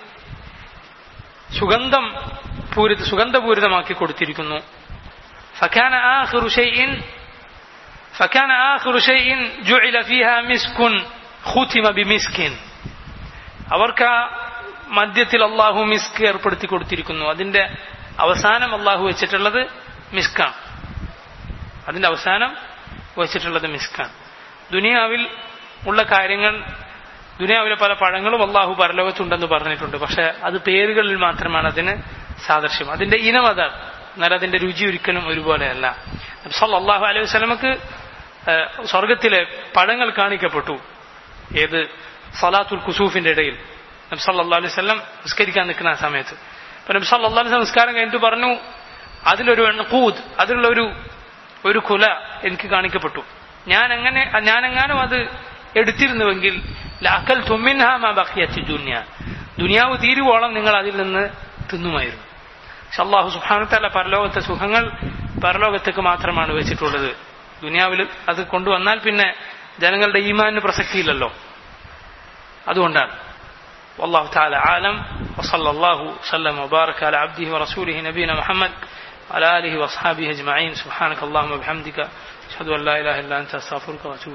സുഗന്ധം പൂരിത സുഗന്ധപൂരിതമാക്കി കൊടുത്തിരിക്കുന്നു فكان آخر شيء فكان آخر شيء جعل فيها مسك ختم بمسك അവർക്ക് മദ്യത്തിൽ അള്ളാഹു മിസ്ക് ഏർപ്പെടുത്തി കൊടുത്തിരിക്കുന്നു അതിന്റെ അവസാനം അള്ളാഹു വെച്ചിട്ടുള്ളത് മിസ്കാണ് അതിന്റെ അവസാനം വെച്ചിട്ടുള്ളത് മിസ്കാണ് ദുനിയാവിൽ ഉള്ള കാര്യങ്ങൾ ദുനിയാവിലെ പല പഴങ്ങളും അള്ളാഹു പരലോകത്തുണ്ടെന്ന് പറഞ്ഞിട്ടുണ്ട് പക്ഷെ അത് പേരുകളിൽ മാത്രമാണ് അതിന് സാദൃശ്യം അതിന്റെ ഇനം അതാണ് എന്നാൽ അതിന്റെ രുചി ഒരിക്കലും ഒരുപോലെയല്ല സല്ലാഹു അലൈഹി വസ്ലമക്ക് സ്വർഗത്തിലെ പഴങ്ങൾ കാണിക്കപ്പെട്ടു ഏത് സലാത്തുൽ കുസൂഫിന്റെ ഇടയിൽ നബി സല്ലാ അലൈഹി സ്വലം നിസ്കരിക്കാൻ നിൽക്കുന്ന ആ സമയത്ത് അപ്പൊ നബി സല്ലാ അലൈഹി നിസ്കാരം കഴിഞ്ഞിട്ട് പറഞ്ഞു അതിലൊരു എണ്ണക്കൂത് അതിലുള്ള ഒരു ഒരു കുല എനിക്ക് കാണിക്കപ്പെട്ടു ഞാൻ എങ്ങനെ ഞാനെങ്ങാനും അത് എടുത്തിരുന്നുവെങ്കിൽ ലാക്കൽ തുമ്മിൻഹാമാ ബഖിയത്തി ദുന്യ ദുനിയാവ് തീരുവോളം നിങ്ങൾ അതിൽ നിന്ന് തിന്നുമായിരുന്നു പക്ഷെ അള്ളാഹു സുഹാനത്തല്ല പരലോകത്തെ സുഖങ്ങൾ പരലോകത്തേക്ക് മാത്രമാണ് വെച്ചിട്ടുള്ളത് ദുനിയാവിൽ അത് കൊണ്ടുവന്നാൽ പിന്നെ ജനങ്ങളുടെ ഈമാനിന് പ്രസക്തിയില്ലല്ലോ അതുകൊണ്ടാണ് والله تعالى عالم وصلى الله وسلم وبارك على عبده ورسوله نبينا محمد وعلى آله وأصحابه أجمعين سبحانك اللهم وبحمدك أشهد أن لا إله إلا أنت أستغفرك وأتوب